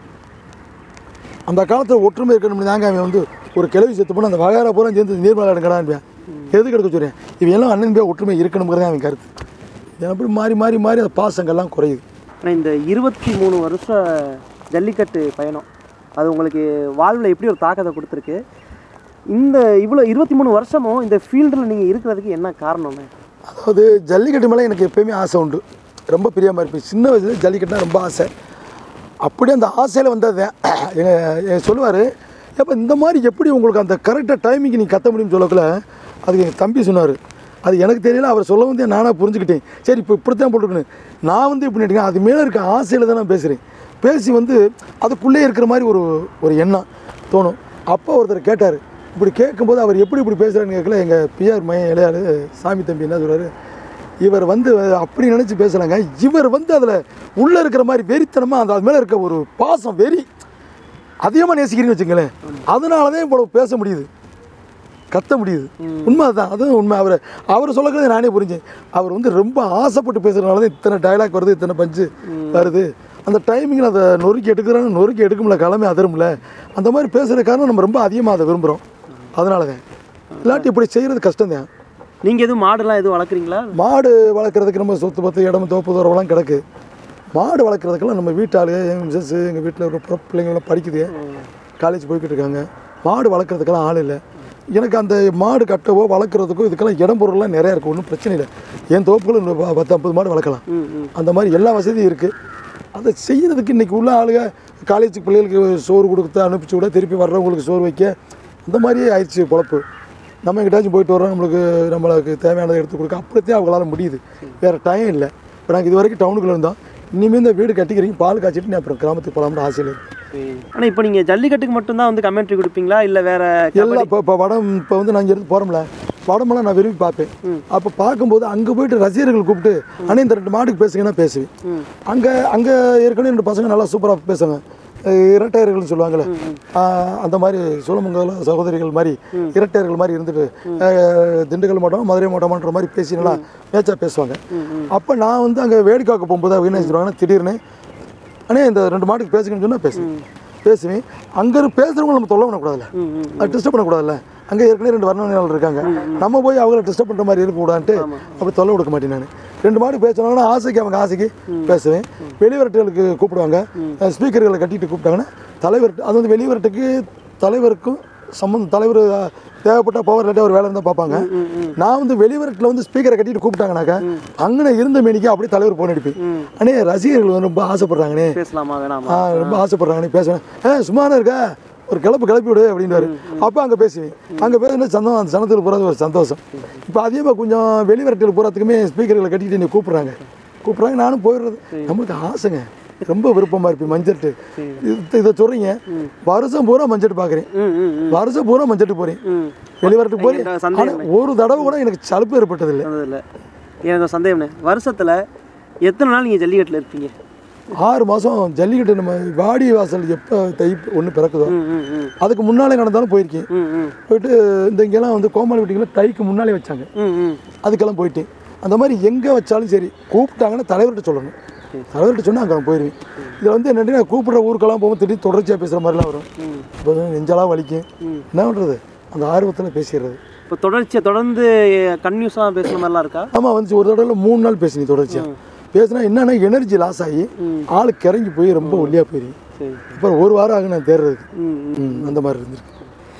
அந்த காலத்தில் ஒற்றுமை இருக்கணும் தாங்க அவன் வந்து ஒரு கிளவி செத்து போனால் அந்த வகையார பூரா சேர்ந்து நீர்மலை எடுக்கடான்பேன் எதுக்கு எடுக்க சொல்கிறேன் இவன் எல்லாம் அண்ணன் போய் ஒற்றுமை இருக்கணுங்கிறதே அவன் கருத்து இது அப்படி மாறி மாறி மாறி அந்த பாசங்கள்லாம் குறையுது ஆனால் இந்த இருபத்தி மூணு வருஷ ஜல்லிக்கட்டு பயணம் அது உங்களுக்கு வாழ்வில் எப்படி ஒரு தாக்கத்தை கொடுத்துருக்கு இந்த இவ்வளோ இருபத்தி மூணு வருஷமும் இந்த ஃபீல்டில் நீங்கள் இருக்கிறதுக்கு என்ன காரணம்னு அதாவது ஜல்லிக்கட்டு மேலே எனக்கு எப்பயுமே ஆசை உண்டு ரொம்ப பிரியமாக இருப்பேன் சின்ன வயசுல ஜல்லிக்கட்டுனா ரொம்ப ஆசை அப்படியே அந்த ஆசையில் வந்தது எங்கள் சொல்லுவார் எப்போ இந்த மாதிரி எப்படி உங்களுக்கு அந்த கரெக்டாக டைமிங்க்கு நீ கத்த முடியும்னு சொல்லக்குள்ள அதுக்கு எங்கள் தம்பி சொன்னார் அது எனக்கு தெரியல அவர் சொல்ல வந்து நானாக புரிஞ்சுக்கிட்டேன் சரி இப்போ இப்படித்தான் போட்டுருக்கணும் நான் வந்து இப்படி நினைக்கிறேன் அது மேலே இருக்க ஆசையில் தான் நான் பேசுகிறேன் பேசி வந்து அதுக்குள்ளே இருக்கிற மாதிரி ஒரு ஒரு எண்ணம் தோணும் அப்போ ஒருத்தர் கேட்டார் இப்படி கேட்கும்போது அவர் எப்படி இப்படி பேசுகிறான்னு கேட்கல எங்கள் பிஆர் மையம் இளையாரு சாமி தம்பி என்ன சொல்கிறாரு இவர் வந்து அப்படி நினச்சி பேசலாங்க இவர் வந்து அதில் உள்ளே இருக்கிற மாதிரி வெறித்தனமாக அந்த அது மேலே இருக்க ஒரு பாசம் வெறி அதிகமாக நேசிக்கிறீங்கன்னு வச்சுங்களேன் அதனால தான் இவ்வளவு பேச முடியுது கத்த முடியுது உண்மை அதுதான் அதுவும் உண்மை அவர் அவர் சொல்லக்கிறது நானே புரிஞ்சேன் அவர் வந்து ரொம்ப ஆசைப்பட்டு பேசுறதுனால தான் இத்தனை டயலாக் வருது இத்தனை பஞ்சு வருது அந்த டைமிங்கில் அதை நொறுக்கி எடுக்கிறாங்க நொறுக்கி எடுக்கும்ல கிளம்பி அதிரும்ல அந்த மாதிரி பேசுகிற காரணம் நம்ம ரொம்ப அதிகமாக அதை விரும்புகிறோம் அதனால தான் இல்லாட்டி இப்படி செய்கிறது கஷ்டம் நீங்கள் எதுவும் மாடுலாம் எதுவும் வளர்க்குறீங்களா மாடு வளர்க்குறதுக்கு நம்ம சொத்து பத்து இடம் தோப்பு தூரம்லாம் கிடக்கு மாடு வளர்க்குறதுக்கெல்லாம் நம்ம வீட்டாளு எங்கள் மிஸ்ஸஸ் எங்கள் வீட்டில் ஒரு பிற- பிள்ளைங்களாம் படிக்குது காலேஜ் போய்கிட்டு இருக்காங்க மாடு வளர்க்குறதுக்கெல்லாம் ஆள் இல்லை எனக்கு அந்த மாடு கட்டவோ வளர்க்குறதுக்கோ இதுக்கெல்லாம் இடம் பொருள்லாம் நிறையா இருக்குது ஒன்றும் பிரச்சனை இல்லை என் தோப்புகளும் இன்னும் ப- பத்து ஐம்பது மாடு வளர்க்கலாம் ம் ம் அந்த மாதிரி எல்லா வசதியும் இருக்குது அதை செய்யறதுக்கு இன்றைக்கி உள்ள ஆளுங்க காலேஜ் பிள்ளைகளுக்கு சோறு கொடுத்து அனுப்பிச்சு விட திருப்பி வர்றவங்களுக்கு சோறு வைக்க அந்த மாதிரியே ஆயிடுச்சு பொழப்பு நம்ம எங்கிட்டாச்சும் போயிட்டு வரோம் நம்மளுக்கு நம்மளுக்கு தேவையானதை எடுத்து கொடுக்க அப்படித்தான் அவங்களால முடியுது வேறு டைம் இல்லை இப்போ நாங்கள் இது வரைக்கும் டவுனுக்குள்ளே இருந்தோம் இனிமேல் இந்த வீடு கட்டிக்கிறீங்க பால் காய்ச்சிட்டு நீ அப்புறம் கிராமத்துக்கு போகலாம்னு ஆசையில் இருக்கு ஆனால் இப்போ நீங்கள் ஜல்லிக்கட்டுக்கு மட்டும்தான் வந்து கமெண்ட்ரி கொடுப்பீங்களா இல்லை வேற எல்லாம் இப்போ இப்போ வடம் இப்போ வந்து நான் இருந்து போகிறோம்ல படமெல்லாம் நான் விரும்பி பார்ப்பேன் அப்போ பார்க்கும்போது அங்கே போயிட்டு ரசிகர்கள் கூப்பிட்டு அண்ணே இந்த ரெண்டு மாட்டுக்கு பேசுங்கன்னா பேசுவேன் அங்கே அங்கே ஏற்கனவே ரெண்டு பசங்க நல்லா சூப்பராக பேசுவாங்க அஹ் இரட்டையர்கள்னு சொல்லுவாங்கள்ல ஆஹ் அந்த மாதிரி சோழமங்கல சகோதரிகள் மாதிரி இரட்டையர்கள் மாதிரி இருந்துட்டு அஹ் திண்டுக்கல் மாவட்டம் மதுரை மாவட்டம்ன்ற மாதிரி பேசி நல்லா மேட்சாக பேசுவாங்க அப்போ நான் வந்து அங்கே வேடிக்காக்க போகும்போது அவங்க என்ன சொல்லுவாங்கன்னா திடீர்னு அண்ணே இந்த ரெண்டு மாட்டுக்கு பேசுங்கன்னு சொன்னால் பேசுவேன் பேசுவேன் அங்கே பேசுகிறவங்க நம்ம தொல்லை பண்ணக்கூடாதுல்ல அது டிஸ்டர்ப் பண்ணக்கூடாதுல்ல அங்கே ஏற்கனவே ரெண்டு வர்ணனையாளர் இருக்காங்க நம்ம போய் அவங்கள டிஸ்டர்ப் பண்ணுற மாதிரி இருக்கக்கூடாதுன்ட்டு அப்படி தொல்லை கொடுக்க மாட்டேன் நான் ரெண்டு மாடு பேசினாங்கன்னா ஆசைக்கு அவங்க ஆசைக்கு பேசுவேன் வெளிவரட்டுகளுக்கு கூப்பிடுவாங்க ஸ்பீக்கர்களை கட்டிட்டு கூப்பிட்டாங்கன்னா தலைவர் அது வந்து வெளிவரட்டுக்கு தலைவருக்கும் சம்மந்தம் தலைவர் அஹ், தேவைப்பட்ட பவர் லைட்டாக ஒரு வேலை இருந்தால் பார்ப்பாங்க நான் வந்து வெளிவரட்டில் வந்து ஸ்பீக்கரை கட்டிட்டு கூப்பிட்டாங்கனாக்கா அங்கே இருந்த மேனிக்கு அப்படியே தலைவர் போன் அடிப்பேன் அண்ணே ரசிகர்கள் வந்து ரொம்ப ஆசைப்படுறாங்கண்ணே பேசலாமா வேணாமா ஆ ரொம்ப ஆசைப்படுறாங்கண்ணே பேசுவேன் ஏ சும்மானே இருக்கா ஒரு கிளப்பு கிளப்பி விடு அப்படின்றாரு அப்போ அங்கே பேசுவேன் அங்கே பேசுனா சந்தோஷம் அந்த சனத்தில் போகிறது ஒரு சந்தோஷம் இப்போ அதிகமாக கொஞ்சம் வெளிவரட்டில் போகிறதுக்குமே ஸ்பீக்கர்களை கட்டிட்டு என்னை கூப்பிட்றாங்க கூப்பிட்றாங்க நானும் போயிடுறது நம்மளுக்கு ஆசைங்க ரொம்ப விருப்பமாக இருப்பேன் மஞ்சட்டு இது இதை சொல்கிறீங்க வருஷம் பூரா மஞ்சட்டு பார்க்குறேன் ம் ம் ம் வருஷம் பூரா மஞ்சட்டு போகிறேன் ம் வெளிவரட்டுக்கு போகிறேன் என்கிட்ட சந்தேகம் ஆனால் ஒரு தடவை கூட எனக்கு சலுப்பு ஏற்பட்டதில்லை இல்லை எனக்கு ஒரு சந்தேகம்ண்ணே வருஷத்தில் எத்தனை நாள் நீங்கள் ஜல்லிக்கட்டில் இருப்பீங்க ஆறு மாதம் ஜல்லிக்கட்டு நம்ம வாடி வாசல் எப்போ தை ஒன்று பிறக்குதோ ம் ம் ம் அதுக்கு முன்னாலே நடந்தாலும் போயிருக்கேன் ம் ம் போயிட்டு இந்த இங்கெல்லாம் வந்து கோமாளி வீட்டுக்கெல்லாம் தைக்கு முன்னாலே வச்சாங்க ம் ம் அதுக்கெல்லாம் போயிட்டேன் அந்த மாதிரி எங்கே வச்சாலும் சரி கூப்பிட்டாங்கன்னா தலைவர்கிட்ட சொல்லணும் தலைவர்கிட்ட சொன்னால் அங்கே நான் போயிடுவேன் இதில் வந்து என்னென்னா கூப்பிட்ற ஊருக்கெல்லாம் போகும்போது திடீர்னு தொடர்ச்சியாக பேசுகிற மாதிரிலாம் வரும் இப்போ நெஞ்செல்லாம் வலிக்கும் என்ன பண்ணுறது அந்த ஆர்வத்தில் பேசிடுறது இப்போ தொடர்ச்சியாக தொடர்ந்து கன்யூஸாக பேசுன மாதிரிலாம் இருக்கா ஆமாம் வந்து ஒரு தடவை மூணு நாள் பேசினி தொடர்ச்சியாக பேசினா என்னென்னா எனர்ஜி லாஸ் ஆகி ஆள் கிறங்கி போய் ரொம்ப ஒல்லியாக போயிடும் சரி அப்புறம் ஒரு வாரம் ஆகும் நான் தேடுறதுக்கு ம் ம் ம், அந்த மாதிரி இருந்திருக்கு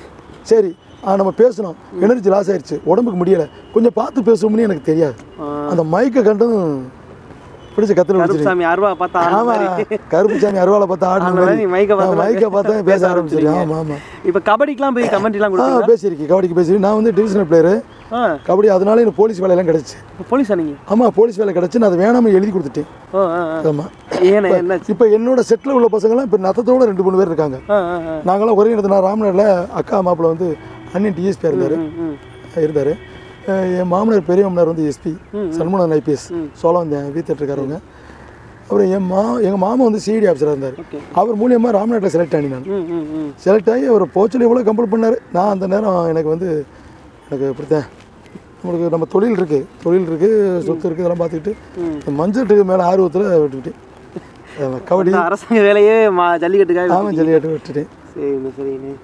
சரி ஆ, நம்ம பேசணும் எனர்ஜி லாஸ் ஆயிடுச்சு உடம்புக்கு முடியலை கொஞ்சம் பார்த்து பேசுவோம்னு எனக்கு தெரியாது அந்த மைக்கை கண்டும் பிடிச்ச கத்துல பிடிச்சிருக்கு கருப்புசாமி அருவா பார்த்தா ஆடுன ஆமா மாதிரி. கருப்புசாமி அருவாளை பார்த்தா ஆடின ஆடுன மாதிரி மாதிரி மைக்கை பார்த்து நான் மைக்கை பார்த்தா பேச ஆரம்பிச்சிருக்கேன் ஆரம்பிச்சிருக்கீங்க. ஆமா ஆமா இப்போ கபடிக்கெலாம் போய் கமெண்ட்ரிலாம் ஆ கொடுத்தீங்களா பேசியிருக்கேன் கபடிக்கு பேசியிருக்கேன் நான் வந்து டிவிஷனல் பிளேயரு ஆ கபடி அதனால எனக்கு போலீஸ் வேலையெல்லாம் கிடச்சி இப்போ போலீஸா நீங்கள் ஆமா போலீஸ் வேலை கிடச்சி நான் அதை வேணாமல் எழுதி கொடுத்துட்டேன் ஓ ஆ ஆ ஆமா ஏண்ணே என்ன இப்போ என்னோட செட்டில் உள்ள பசங்களாம் இப்போ நத்தத்தோட ரெண்டு மூணு பேர் இருக்காங்க ஆ ஆ ஆ நாங்களாம் ஒரே இடத்துல நான் ராமநாட்டில் அக்கா மாப்பிள்ள வந்து அண்ணன் டிஎஸ்பி இருந்தார் ம் ம் இருந்தார் என் மாமனார் பெரிய மாமனார் வந்து எஸ்பி சண்முகன் ஐபிஎஸ் சோழம் இந்த வீத்துட்டு இருக்காரவங்க அப்புறம் என் மா எங்கள் மாமா வந்து சிடி ஆஃபீஸராக இருந்தார் ஓகே அவர் மூலியமாக ராமநாட்டில் செலக்ட் ஆனி நான் ம் ம் ம் செலக்ட் ஆகி அவர் போச்சல் எவ்வளோ கம்பல் பண்ணார் நான் அந்த நேரம் எனக்கு வந்து எனக்கு இப்படித்தான் நம்மளுக்கு நம்ம தொழில் இருக்குது தொழில் இருக்குது சொத்து இருக்குது இதெல்லாம் பார்த்துக்கிட்டு இந்த மஞ்சட்டுக்கு மேலே ஆர்வத்தில் விட்டுக்கிட்டேன் ஆமா, கபடி இந்த அரசாங்க வேலையே மா ஜல்லிக்கட்டுக்காக ஆமாம் ஜல்லிக்கட்டு விட்டுட்டேன் சரிண்ணே சரிண்ணே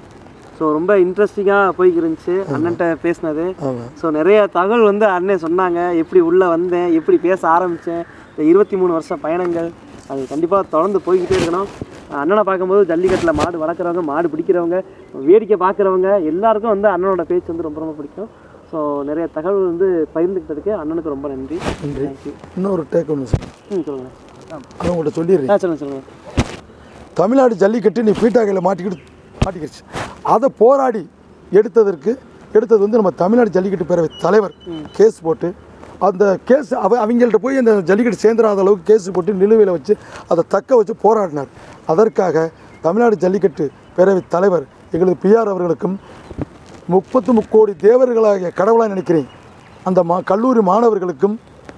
ஸோ ரொம்ப இன்ட்ரெஸ்டிங்காக போய்க்கு இருந்துச்சு அண்ணன்ட்ட பேசினது ஆமாம் ஸோ நிறைய தகவல் வந்து அண்ணன் சொன்னாங்க எப்படி உள்ளே வந்தேன் எப்படி பேச ஆரம்பித்தேன் இந்த இருபத்தி மூணு வருஷ பயணங்கள் அது கண்டிப்பாக தொடர்ந்து போய்கிட்டே இருக்கணும் அண்ணனை பார்க்கும்போது ஜல்லிக்கட்டில் மாடு வளர்க்குறவங்க மாடு பிடிக்கிறவங்க வேடிக்கை பார்க்குறவங்க எல்லாருக்கும் வந்து அண்ணனோட பேச்சு வந்து ரொம்ப ரொம்ப பிடிக்கும் ஸோ நிறைய தகவல் வந்து பகிர்ந்துக்கிட்டதுக்கு அண்ணனுக்கு ரொம்ப நன்றி நன்றி தேங்க்யூ இன்னொரு டேக் ஒன்று சார் ம் சொல்லுங்கள் அதை உங்கள்கிட்ட சொல்லிடுறேன் ஆ சொல்லுங்கள் சொல்லுங்கள் தமிழ்நாடு ஜல்லிக்கட்டு நீ பீட்டாக்கையில் மாட்டிக்கிட்டு மாட்டிக்கிடுச்சு அதை போராடி எடுத்ததற்கு எடுத்தது வந்து நம்ம தமிழ்நாடு ஜல்லிக்கட்டு பேரவை தலைவர் கேஸ் போட்டு அந்த கேஸ் அவ அவங்கள்ட்ட போய் அந்த ஜல்லிக்கட்டு சேர்ந்துடாத அளவுக்கு கேஸ் போட்டு நிலுவையில் வச்சு அதை தக்க வச்சு போராடினார் அதற்காக தமிழ்நாடு ஜல்லிக்கட்டு பேரவை தலைவர் எங்களது பிஆர் அவர்களுக்கும் முப்பத்து முக்கோடி தேவர்களாகிய கடவுளாக நினைக்கிறேன் அந்த மா கல்லூரி மாணவர்களுக்கும்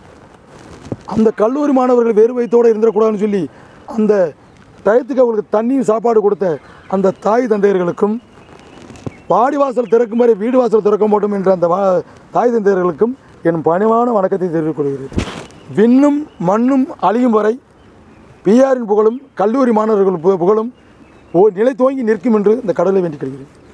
அந்த கல்லூரி மாணவர்கள் வேறு வயிற்றோடு இருந்துடக்கூடாதுன்னு சொல்லி அந்த டயத்துக்கு அவங்களுக்கு தண்ணியும் சாப்பாடு கொடுத்த அந்த தாய் தந்தையர்களுக்கும் வாடி வாசல் திறக்கும் வரை வீடு வாசல் திறக்க மாட்டோம் என்ற அந்த வா தாய் தந்தையர்களுக்கும் என் பணிவான வணக்கத்தை தெரிவித்துக் கொள்கிறேன் விண்ணும் மண்ணும் அழியும் வரை பிஆரின் புகழும் கல்லூரி மாணவர்கள் பு- புகழும் ஓ நிலை துவங்கி நிற்கும் என்று இந்த கடவுளை வேண்டிக் கொள்கிறேன்